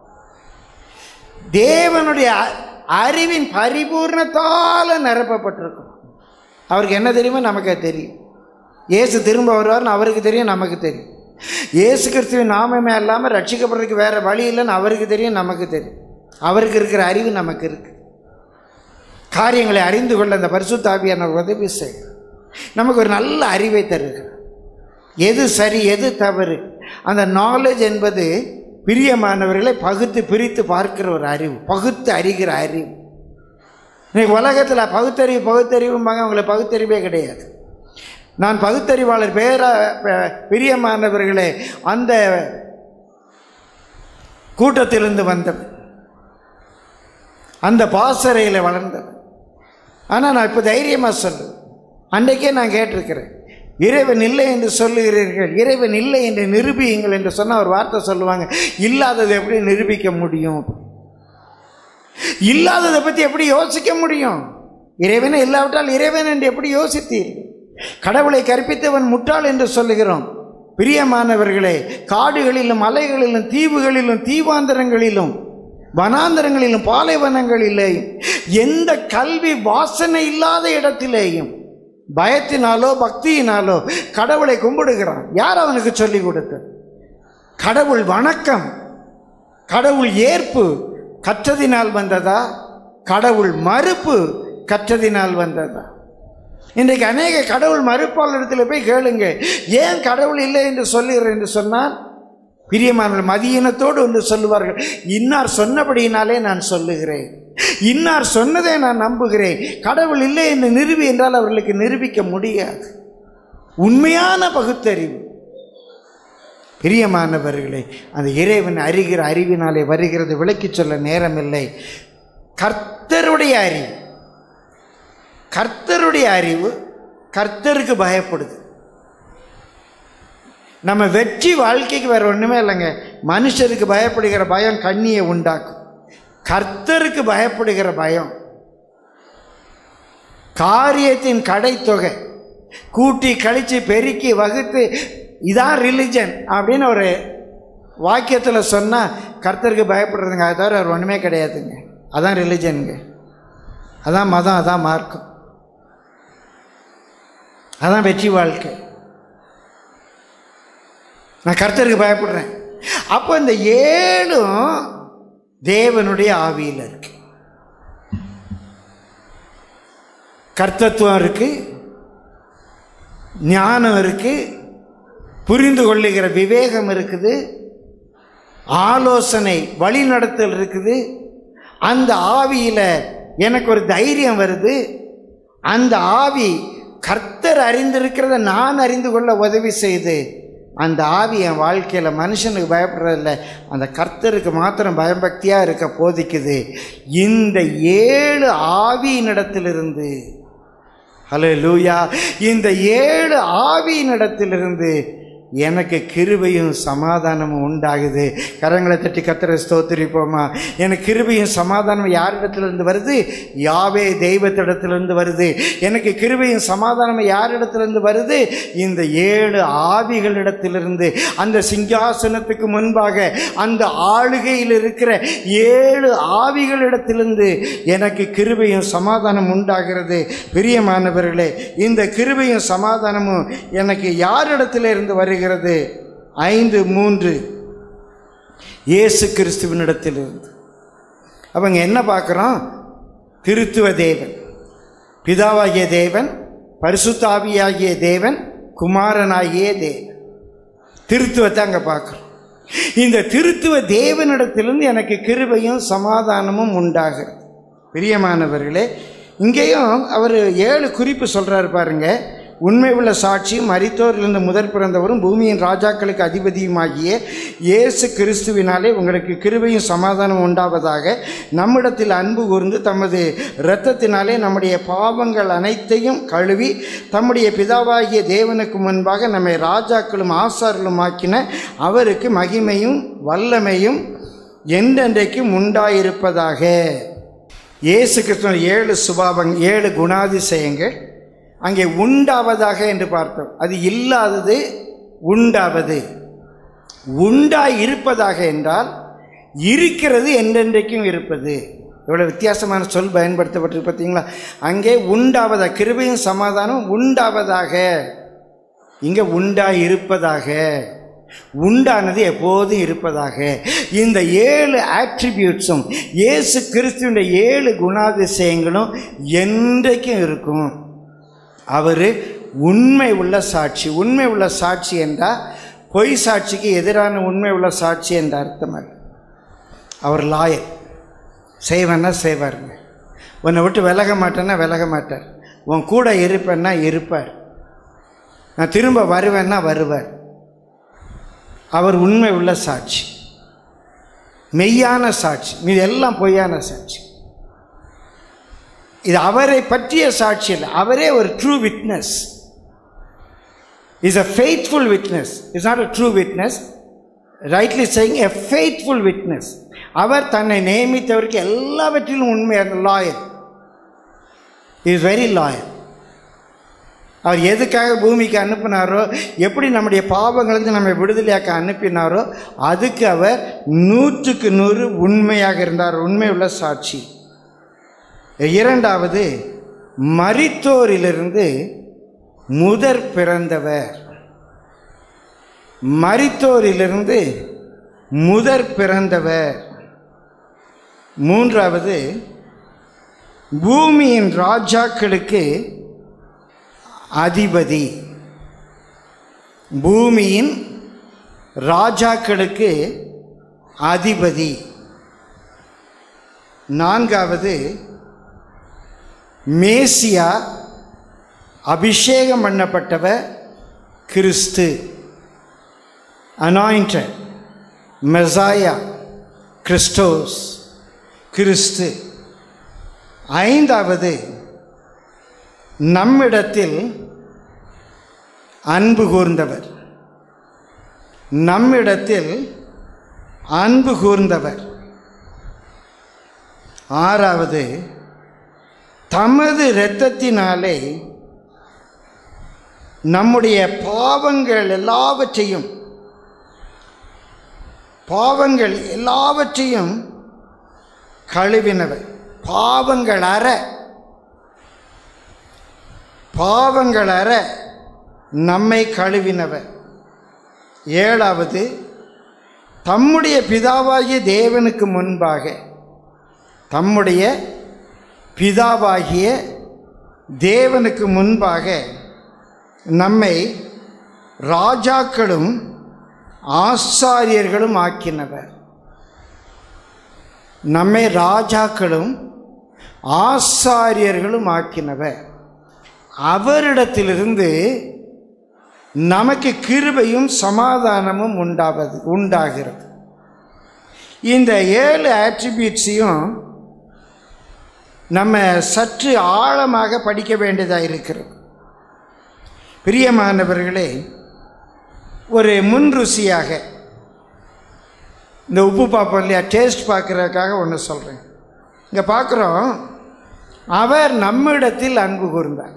தேவனுடைய அ- அறிவின் பரிபூர்ணத்தால் நிரப்பப்பட்டிருக்கும் அவருக்கு என்ன தெரியுமோ நமக்கு தெரியும் இயேசு திரும்ப வருவார்னு அவருக்கு தெரியும் நமக்கு தெரியும் இயேசு கிறிஸ்துவின் நாமமே இல்லாமல் ரட்சிக்கப்படுறதுக்கு வேற வழி இல்லைன்னு அவருக்கு தெரியும் நமக்கு தெரியும் அவருக்கு இருக்கிற அறிவு நமக்கு இருக்கு காரியங்களை அறிந்து கொள்ள அந்த பரிசுத்தாவியான உதவி செய்யும் நமக்கு ஒரு நல்ல அறிவை தருகிறார் எது சரி எது தவறு அந்த நாலேஜ் என்பது பிரியமானவர்களை பகுத்து பிரித்து பார்க்கிற ஒரு அறிவு பகுத்து அறிகிற அறிவு இன்னைக்கு உலகத்தில் பகுத்தறிவு பகுத்தறிவும்பாங்க அவங்களுக்கு பகுத்தறிவே கிடையாது நான் பகுத்தறிவாளர் பேர ப- பிரியமானவர்களே அந்த கூட்டத்திலிருந்து வந்தவன் அந்த பாசறையில் வளர்ந்தவன் ஆனால் நான் இப்போ தைரியமாக சொல்லுவேன் அன்றைக்கே நான் கேட்டிருக்கிறேன் இறைவன் இல்லை என்று சொல்லுகிறீர்கள் இறைவன் இல்லை என்று நிரூபியுங்கள் என்று சொன்ன ஒரு வார்த்தை சொல்லுவாங்க இல்லாததை எப்படி நிரூபிக்க முடியும் இல்லாததை பற்றி எப்படி யோசிக்க முடியும் இறைவனே இல்லாவிட்டால் இறைவன் என்று எப்படி யோசித்தீர்கள் கடவுளை கற்பித்தவன் முட்டாள் என்று சொல்லுகிறோம் பிரியமானவர்களே காடுகளிலும் மலைகளிலும் தீவுகளிலும் தீவாந்தரங்களிலும் வனாந்தரங்களிலும் பாலைவனங்களிலேயும் எந்த கல்வி வாசனை இல்லாத இடத்திலேயும் பயத்தினாலோ பக்தியினாலோ கடவுளை கும்பிடுகிறான் யார் அவனுக்கு சொல்லிக் கொடுத்தது கடவுள் வணக்கம் கடவுள் ஏற்பு கற்றதினால் வந்ததா கடவுள் மறுப்பு கற்றதினால் வந்ததா இன்றைக்கு அநேக கடவுள் மறுப்பாளரிடத்தில் போய் கேளுங்க ஏன் கடவுள் இல்லை என்று சொல்லுகிறேன் என்று சொன்னால் பிரியமானவர்கள் மதியினத்தோடு ஒன்று சொல்லுவார்கள் இன்னார் சொன்னபடியினாலே நான் சொல்லுகிறேன் இன்னார் சொன்னதை நான் நம்புகிறேன் கடவுள் இல்லை என்று நிரூபி என்றால் அவர்களுக்கு நிரூபிக்க முடியாது உண்மையான பகுத்தறிவு பிரியமானவர்களே அந்த இறைவன் அறிகிற அறிவினாலே வருகிறது விளக்கிச் சொல்ல நேரமில்லை கர்த்தருடைய அறிவு கர்த்தருடைய அறிவு கர்த்தருக்கு பயப்படுது நம்ம வெற்றி வாழ்க்கைக்கு வேற ஒன்றுமே இல்லைங்க மனுஷருக்கு பயப்படுகிற பயம் கண்ணியை உண்டாக்கும் கர்த்தருக்கு பயப்படுகிற பயம் காரியத்தின் கடைத்தொகை கூட்டி கழித்து பெருக்கி வகுத்து இதான் ரிலிஜன் அப்படின்னு ஒரு வாக்கியத்தில் சொன்னால் கர்த்தருக்கு பயப்படுறதுங்க அது தவிர வேறு ஒன்றுமே கிடையாதுங்க அதான் ரிலிஜனுங்க அதான் மதம் அதான் மார்க்கம் அதான் வெற்றி வாழ்க்கை நான் கர்த்தருக்கு பயப்படுறேன் அப்போ இந்த ஏழும் தேவனுடைய ஆவியில் இருக்கு கர்த்தத்துவம் இருக்கு ஞானம் இருக்கு புரிந்து கொள்ளுகிற விவேகம் இருக்குது ஆலோசனை வழிநடத்தல் இருக்குது அந்த ஆவியில் எனக்கு ஒரு தைரியம் வருது அந்த ஆவி கர்த்தர் அறிந்திருக்கிறத நான் அறிந்து கொள்ள உதவி செய்து அந்த ஆவி என் வாழ்க்கையில் மனுஷனுக்கு பயப்படுறதில்ல அந்த கர்த்தருக்கு மாத்திரம் பயபக்தியாக இருக்க போதிக்குது இந்த ஏழு ஆவியினிடத்திலிருந்து ஹலோ லூயா இந்த ஏழு ஆவியினிடத்திலிருந்து எனக்கு கிருபையும் சமாதானமும் உண்டாகுது கரங்களை தட்டி கத்திர ஸ்தோத்திரிப்போமா எனக்கு கிருபையும் சமாதானம் யாரிடத்திலிருந்து வருது யாவே தெய்வத்திடத்திலிருந்து வருது எனக்கு கிருபையும் சமாதானம் யாரிடத்திலிருந்து வருது இந்த ஏழு ஆவிகளிடத்திலிருந்து அந்த சிங்காசனத்துக்கு முன்பாக அந்த ஆளுகையில் இருக்கிற ஏழு ஆவிகளிடத்திலிருந்து எனக்கு கிருபையும் சமாதானம் உண்டாகிறது பிரியமானவர்களே இந்த கிருபையும் சமாதானமும் எனக்கு யாரிடத்திலிருந்து வருகிறது ஐந்து மூன்று இயேசு கிறிஸ்துவனிடத்திலிருந்து அவங்க என்ன பார்க்குறோம் திருத்துவ தேவன் பிதாவாகிய தேவன் பரிசுத்தாவியாகிய தேவன் குமாரனாகிய தேவன் திருத்துவத்தை அங்கே பார்க்குறோம் இந்த திருத்துவ தேவனிடத்திலிருந்து எனக்கு கிருபையும் சமாதானமும் உண்டாகிறது பிரியமானவர்களே இங்கேயும் அவர் ஏழு குறிப்பு சொல்கிறாரு பாருங்க உண்மை உள்ள சாட்சியும் மரித்தோரிலிருந்து முதற் பிறந்தவரும் பூமியின் ராஜாக்களுக்கு அதிபதியுமாகிய இயேசு கிறிஸ்துவினாலே உங்களுக்கு கிருபையும் சமாதானம் உண்டாவதாக நம்மிடத்தில் அன்பு கூர்ந்து தமது இரத்தத்தினாலே நம்முடைய பாவங்கள் அனைத்தையும் கழுவி தம்முடைய பிதாவாகிய தேவனுக்கு முன்பாக நம்மை ராஜாக்களும் ஆசார்களும் ஆக்கின அவருக்கு மகிமையும் வல்லமையும் என்றென்றைக்கும் உண்டாயிருப்பதாக இயேசு கிறிஸ்துவ ஏழு சுபாவங் ஏழு குணாதிசயங்கள் அங்கே உண்டாவதாக என்று பார்த்தோம் அது இல்லாதது உண்டாவது உண்டாய் இருப்பதாக என்றால் இருக்கிறது என்றென்றைக்கும் இருப்பது எவ்வளோ வித்தியாசமான சொல் பயன்படுத்தப்பட்டிருக்கு பார்த்தீங்களா அங்கே உண்டாவதா கிருபையும் சமாதானம் உண்டாவதாக இங்கே உண்டாய் இருப்பதாக உண்டானது எப்போதும் இருப்பதாக இந்த ஏழு ஆட்ரிபியூட்ஸும் இயேசு கிறிஸ்துவின் ஏழு குணாதிசயங்களும் என்றைக்கும் இருக்கும் அவர் உண்மை உள்ள சாட்சி உண்மை உள்ள சாட்சி என்றால் பொய் சாட்சிக்கு எதிரான உண்மை உள்ள சாட்சி என்ற அர்த்தம் அல்ல அவர் லாயர் செய்வேன்னா செய்வாருங்க உன்னை விட்டு விலக மாட்டேன்னா விலக மாட்டார் உன் கூட இருப்பேன்னா இருப்பார் நான் திரும்ப வருவேன்னா வருவார் அவர் உண்மை உள்ள சாட்சி மெய்யான சாட்சி இது எல்லாம் பொய்யான சாட்சி இது அவரை பற்றிய சாட்சி இல்லை அவரே ஒரு true witness is a faithful witness is not a true witness rightly saying a faithful witness அவர் தன்னை நியமித்தவருக்கு எல்லாவற்றிலும் உண்மையான லாயர் இஸ் வெரி லாயர் அவர் எதுக்காக பூமிக்கு அனுப்பினாரோ எப்படி நம்முடைய பாவங்களுக்கு நம்ம விடுதலையாக்க அனுப்பினாரோ அதுக்கு அவர் நூற்றுக்கு நூறு உண்மையாக இருந்தார் உண்மை உள்ள சாட்சி இரண்டாவது மரித்தோரிலிருந்து முதற் பிறந்தவர் மரித்தோரிலிருந்து முதற் பிறந்தவர் மூன்றாவது பூமியின் ராஜாக்களுக்கு அதிபதி பூமியின் ராஜாக்களுக்கு அதிபதி நான்காவது மேசியா அபிஷேகம் பண்ணப்பட்டவர் கிறிஸ்து அனாயிண்டட் மெசாயா கிறிஸ்டோஸ் கிறிஸ்து ஐந்தாவது நம்மிடத்தில் அன்பு கூர்ந்தவர் நம்மிடத்தில் அன்பு கூர்ந்தவர் ஆறாவது தமது இரத்தத்தினாலே நம்முடைய பாவங்கள் எல்லாவற்றையும் பாவங்கள் எல்லாவற்றையும் கழுவினவர் பாவங்கள் அற பாவங்கள் அற நம்மை கழுவினவர் ஏழாவது தம்முடைய பிதாவாகிய தேவனுக்கு முன்பாக தம்முடைய பிதாவாகிய தேவனுக்கு முன்பாக நம்மை ராஜாக்களும் ஆசாரியர்களும் ஆக்கினவர் நம்மை ராஜாக்களும் ஆசாரியர்களும் ஆக்கினவர் அவரிடத்திலிருந்து நமக்கு கிருபையும் சமாதானமும் உண்டாவது உண்டாகிறது இந்த ஏழு ஆட்ரிபியூட்ஸையும் நம்ம சற்று ஆழமாக படிக்க வேண்டியதாக இருக்கிறது பிரியமானவர்களே ஒரு முன் ருசியாக இந்த உப்பு பார்ப்போம் இல்லையா டேஸ்ட் பார்க்குறதுக்காக ஒன்று சொல்கிறேன் இங்கே பார்க்குறோம் அவர் நம்மிடத்தில் அன்பு கூர்ந்தார்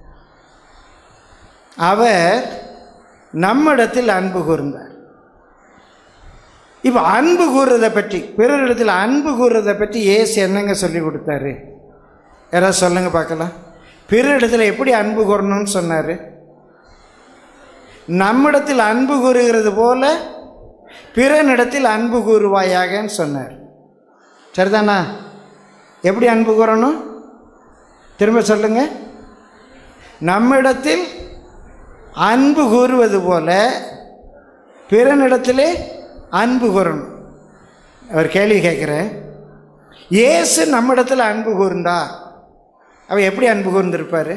அவர் நம்மிடத்தில் அன்பு கூர்ந்தார் இப்போ அன்பு கூறுறதை பற்றி பிறரிடத்தில் அன்பு கூறுறதை பற்றி ஏசு என்னங்க சொல்லி கொடுத்தாரு யாராவது சொல்லுங்க பார்க்கலாம் பிறரிடத்தில் எப்படி அன்பு கூறணும்னு சொன்னார் நம்மிடத்தில் அன்பு கூறுகிறது போல பிறனிடத்தில் அன்பு கூறுவாயாகன்னு சொன்னார் சரிதானா எப்படி அன்பு கூறணும் திரும்ப சொல்லுங்க நம்மிடத்தில் அன்பு கூறுவது போல பிறனிடத்திலே அன்பு கூறணும் அவர் கேள்வி கேட்குறேன் இயேசு நம்மிடத்தில் அன்பு கூர்ந்தா அவர் எப்படி அன்பு கூர்ந்திருப்பார்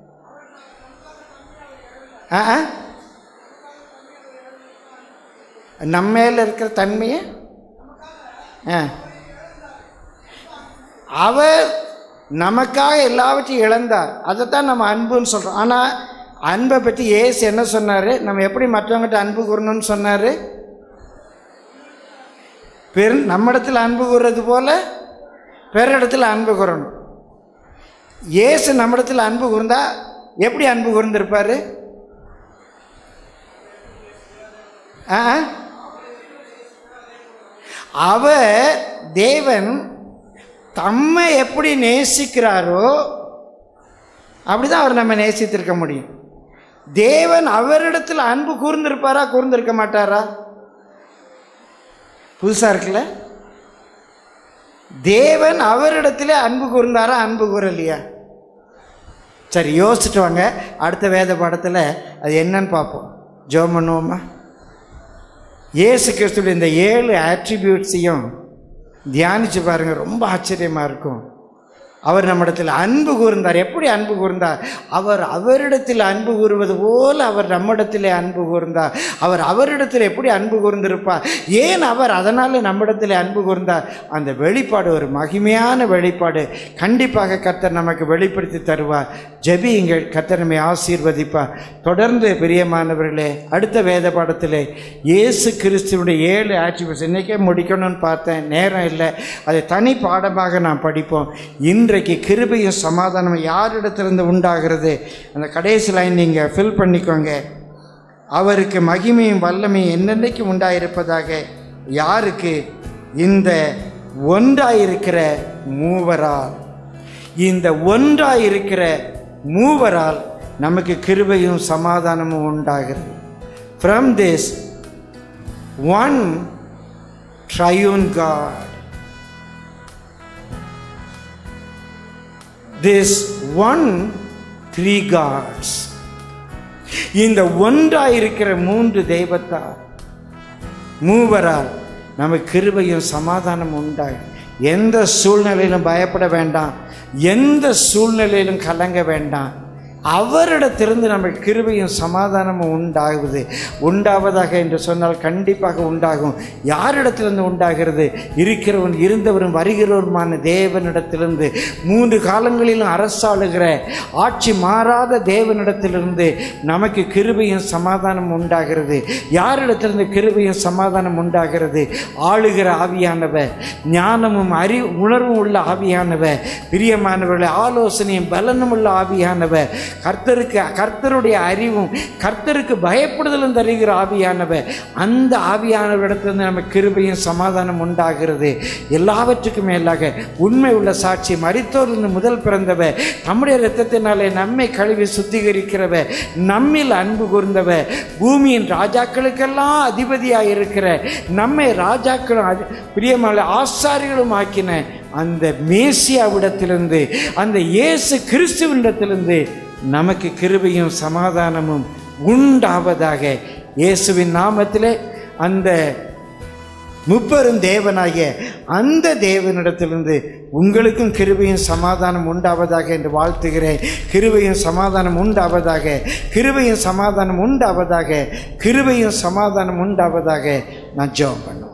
ஆ ஆ? நம்ம மேல இருக்கிற தன்மையை ஆ அவர் நமக்காக எல்லாவற்றையும் இழந்தார் அதைத்தான் நம்ம அன்புன்னு சொல்கிறோம் ஆனால் அன்பை பற்றி ஏசு என்ன சொன்னார் நம்ம எப்படி மற்றவங்ககிட்ட அன்பு கூறணும்னு சொன்னார் பெரு நம்மிடத்தில் அன்பு கூறுறது போல பிறரிடத்தில் அன்பு கூறணும் இயேசு நம்மிடத்தில் அன்பு கூர்ந்தா எப்படி அன்பு கூர்ந்திருப்பார் ஆ அவர் தேவன் தம்மை எப்படி நேசிக்கிறாரோ அப்படிதான் அவர் நம்ம நேசித்திருக்க முடியும் தேவன் அவரிடத்தில் அன்பு கூர்ந்திருப்பாரா கூர்ந்திருக்க மாட்டாரா புதுசா இருக்குல்ல தேவன் அவரிடத்திலே அன்பு கூர்ந்தாரா அன்பு கூறலையா சரி யோசிச்சுட்டு வாங்க அடுத்த வேத பாடத்தில் அது என்னன்னு பார்ப்போம் ஜோம் பண்ணுவோமா இயேசு கிறிஸ்துடைய இந்த ஏழு ஆட்ரிபியூட்ஸையும் தியானிச்சு பாருங்க ரொம்ப ஆச்சரியமாக இருக்கும் அவர் நம்மிடத்தில் அன்பு கூர்ந்தார் எப்படி அன்பு கூர்ந்தார் அவர் அவரிடத்தில் அன்பு கூறுவது போல அவர் நம்மிடத்திலே அன்பு கூர்ந்தார் அவர் அவரிடத்தில் எப்படி அன்பு கூர்ந்திருப்பார் ஏன் அவர் அதனால் நம்மிடத்தில் அன்பு கூர்ந்தார் அந்த வெளிப்பாடு ஒரு மகிமையான வெளிப்பாடு கண்டிப்பாக கர்த்தர் நமக்கு வெளிப்படுத்தி தருவார் ஜெபியுங்கள் கர்த்தர் நம்மை ஆசீர்வதிப்பார் தொடர்ந்து பிரியமானவர்களே அடுத்த வேத பாடத்திலே இயேசு கிறிஸ்துவனுடைய ஏழு ஆட்சிபியூட்ஸ் இன்றைக்கே முடிக்கணும்னு பார்த்தேன் நேரம் இல்லை அதை தனி பாடமாக நாம் படிப்போம் இன்றைக்கு கிருபையும் சமாதானம் யாரிடத்திலிருந்து உண்டாகிறது அந்த கடைசி லைன் நீங்கள் ஃபில் பண்ணிக்கோங்க அவருக்கு மகிமையும் வல்லமையும் என்னென்னைக்கு உண்டாயிருப்பதாக யாருக்கு இந்த ஒன்றாயிருக்கிற மூவரால் இந்த ஒன்றாயிருக்கிற மூவரால் நமக்கு கிருபையும் சமாதானமும் உண்டாகிறது from this one triune God this one three gods இந்த ஒன்றாயிருக்கிற மூன்று தெய்வத்தார் மூவரால் நமக்கு கிருபையும் சமாதானம் உண்டாகும் எந்த சூழ்நிலையிலும் பயப்பட வேண்டாம் எந்த சூழ்நிலையிலும் கலங்க வேண்டாம் அவரிடத்திலிருந்து நமக்கு கிருபையும் சமாதானமும் உண்டாகுது உண்டாவதாக என்று சொன்னால் கண்டிப்பாக உண்டாகும் யாரிடத்திலிருந்து உண்டாகிறது இருக்கிறவன் இருந்தவரும் வருகிறவருமான தேவனிடத்திலிருந்து மூன்று காலங்களிலும் அரசாளுகிற ஆட்சி மாறாத தேவனிடத்திலிருந்து நமக்கு கிருபையும் சமாதானம் உண்டாகிறது யாரிடத்திலிருந்து கிருபையும் சமாதானம் உண்டாகிறது ஆளுகிற ஆவியானவர் ஞானமும் அறி உணர்வும் உள்ள ஆவியானவர் பிரியமானவர்களை ஆலோசனையும் பலனும் உள்ள ஆவியானவர் கர்த்தருக்கு கர்த்தருடைய அறிவும் கர்த்தருக்கு பயப்படுதலும் தருகிற ஆவியானவர் அந்த ஆவியானவரிடத்திலிருந்து நமக்கு கிருபையும் சமாதானம் உண்டாகிறது எல்லாவற்றுக்கும் மேலாக உண்மை உள்ள சாட்சி மரித்தோரிலிருந்து முதல் பிறந்தவர் நம்முடைய இரத்தத்தினாலே நம்மை கழுவி சுத்திகரிக்கிறவர் நம்மில் அன்பு கூர்ந்தவர் பூமியின் ராஜாக்களுக்கெல்லாம் அதிபதியாக இருக்கிற நம்மை ராஜாக்களும் அதி- பிரியமான ஆசாரிகளும் ஆக்கின அந்த மேசியாவிடத்திலிருந்து அந்த இயேசு கிறிஸ்துவனிடத்திலிருந்து நமக்கு கிருபையும் சமாதானமும் உண்டாவதாக இயேசுவின் நாமத்திலே அந்த முப்பெரும் தேவனாகிய அந்த தேவனிடத்திலிருந்து உங்களுக்கும் கிருபையும் சமாதானம் உண்டாவதாக என்று வாழ்த்துகிறேன் கிருபையும் சமாதானம் உண்டாவதாக கிருபையும் சமாதானம் உண்டாவதாக கிருபையும் சமாதானம் உண்டாவதாக நான் ஜெபம் பண்ணுவேன்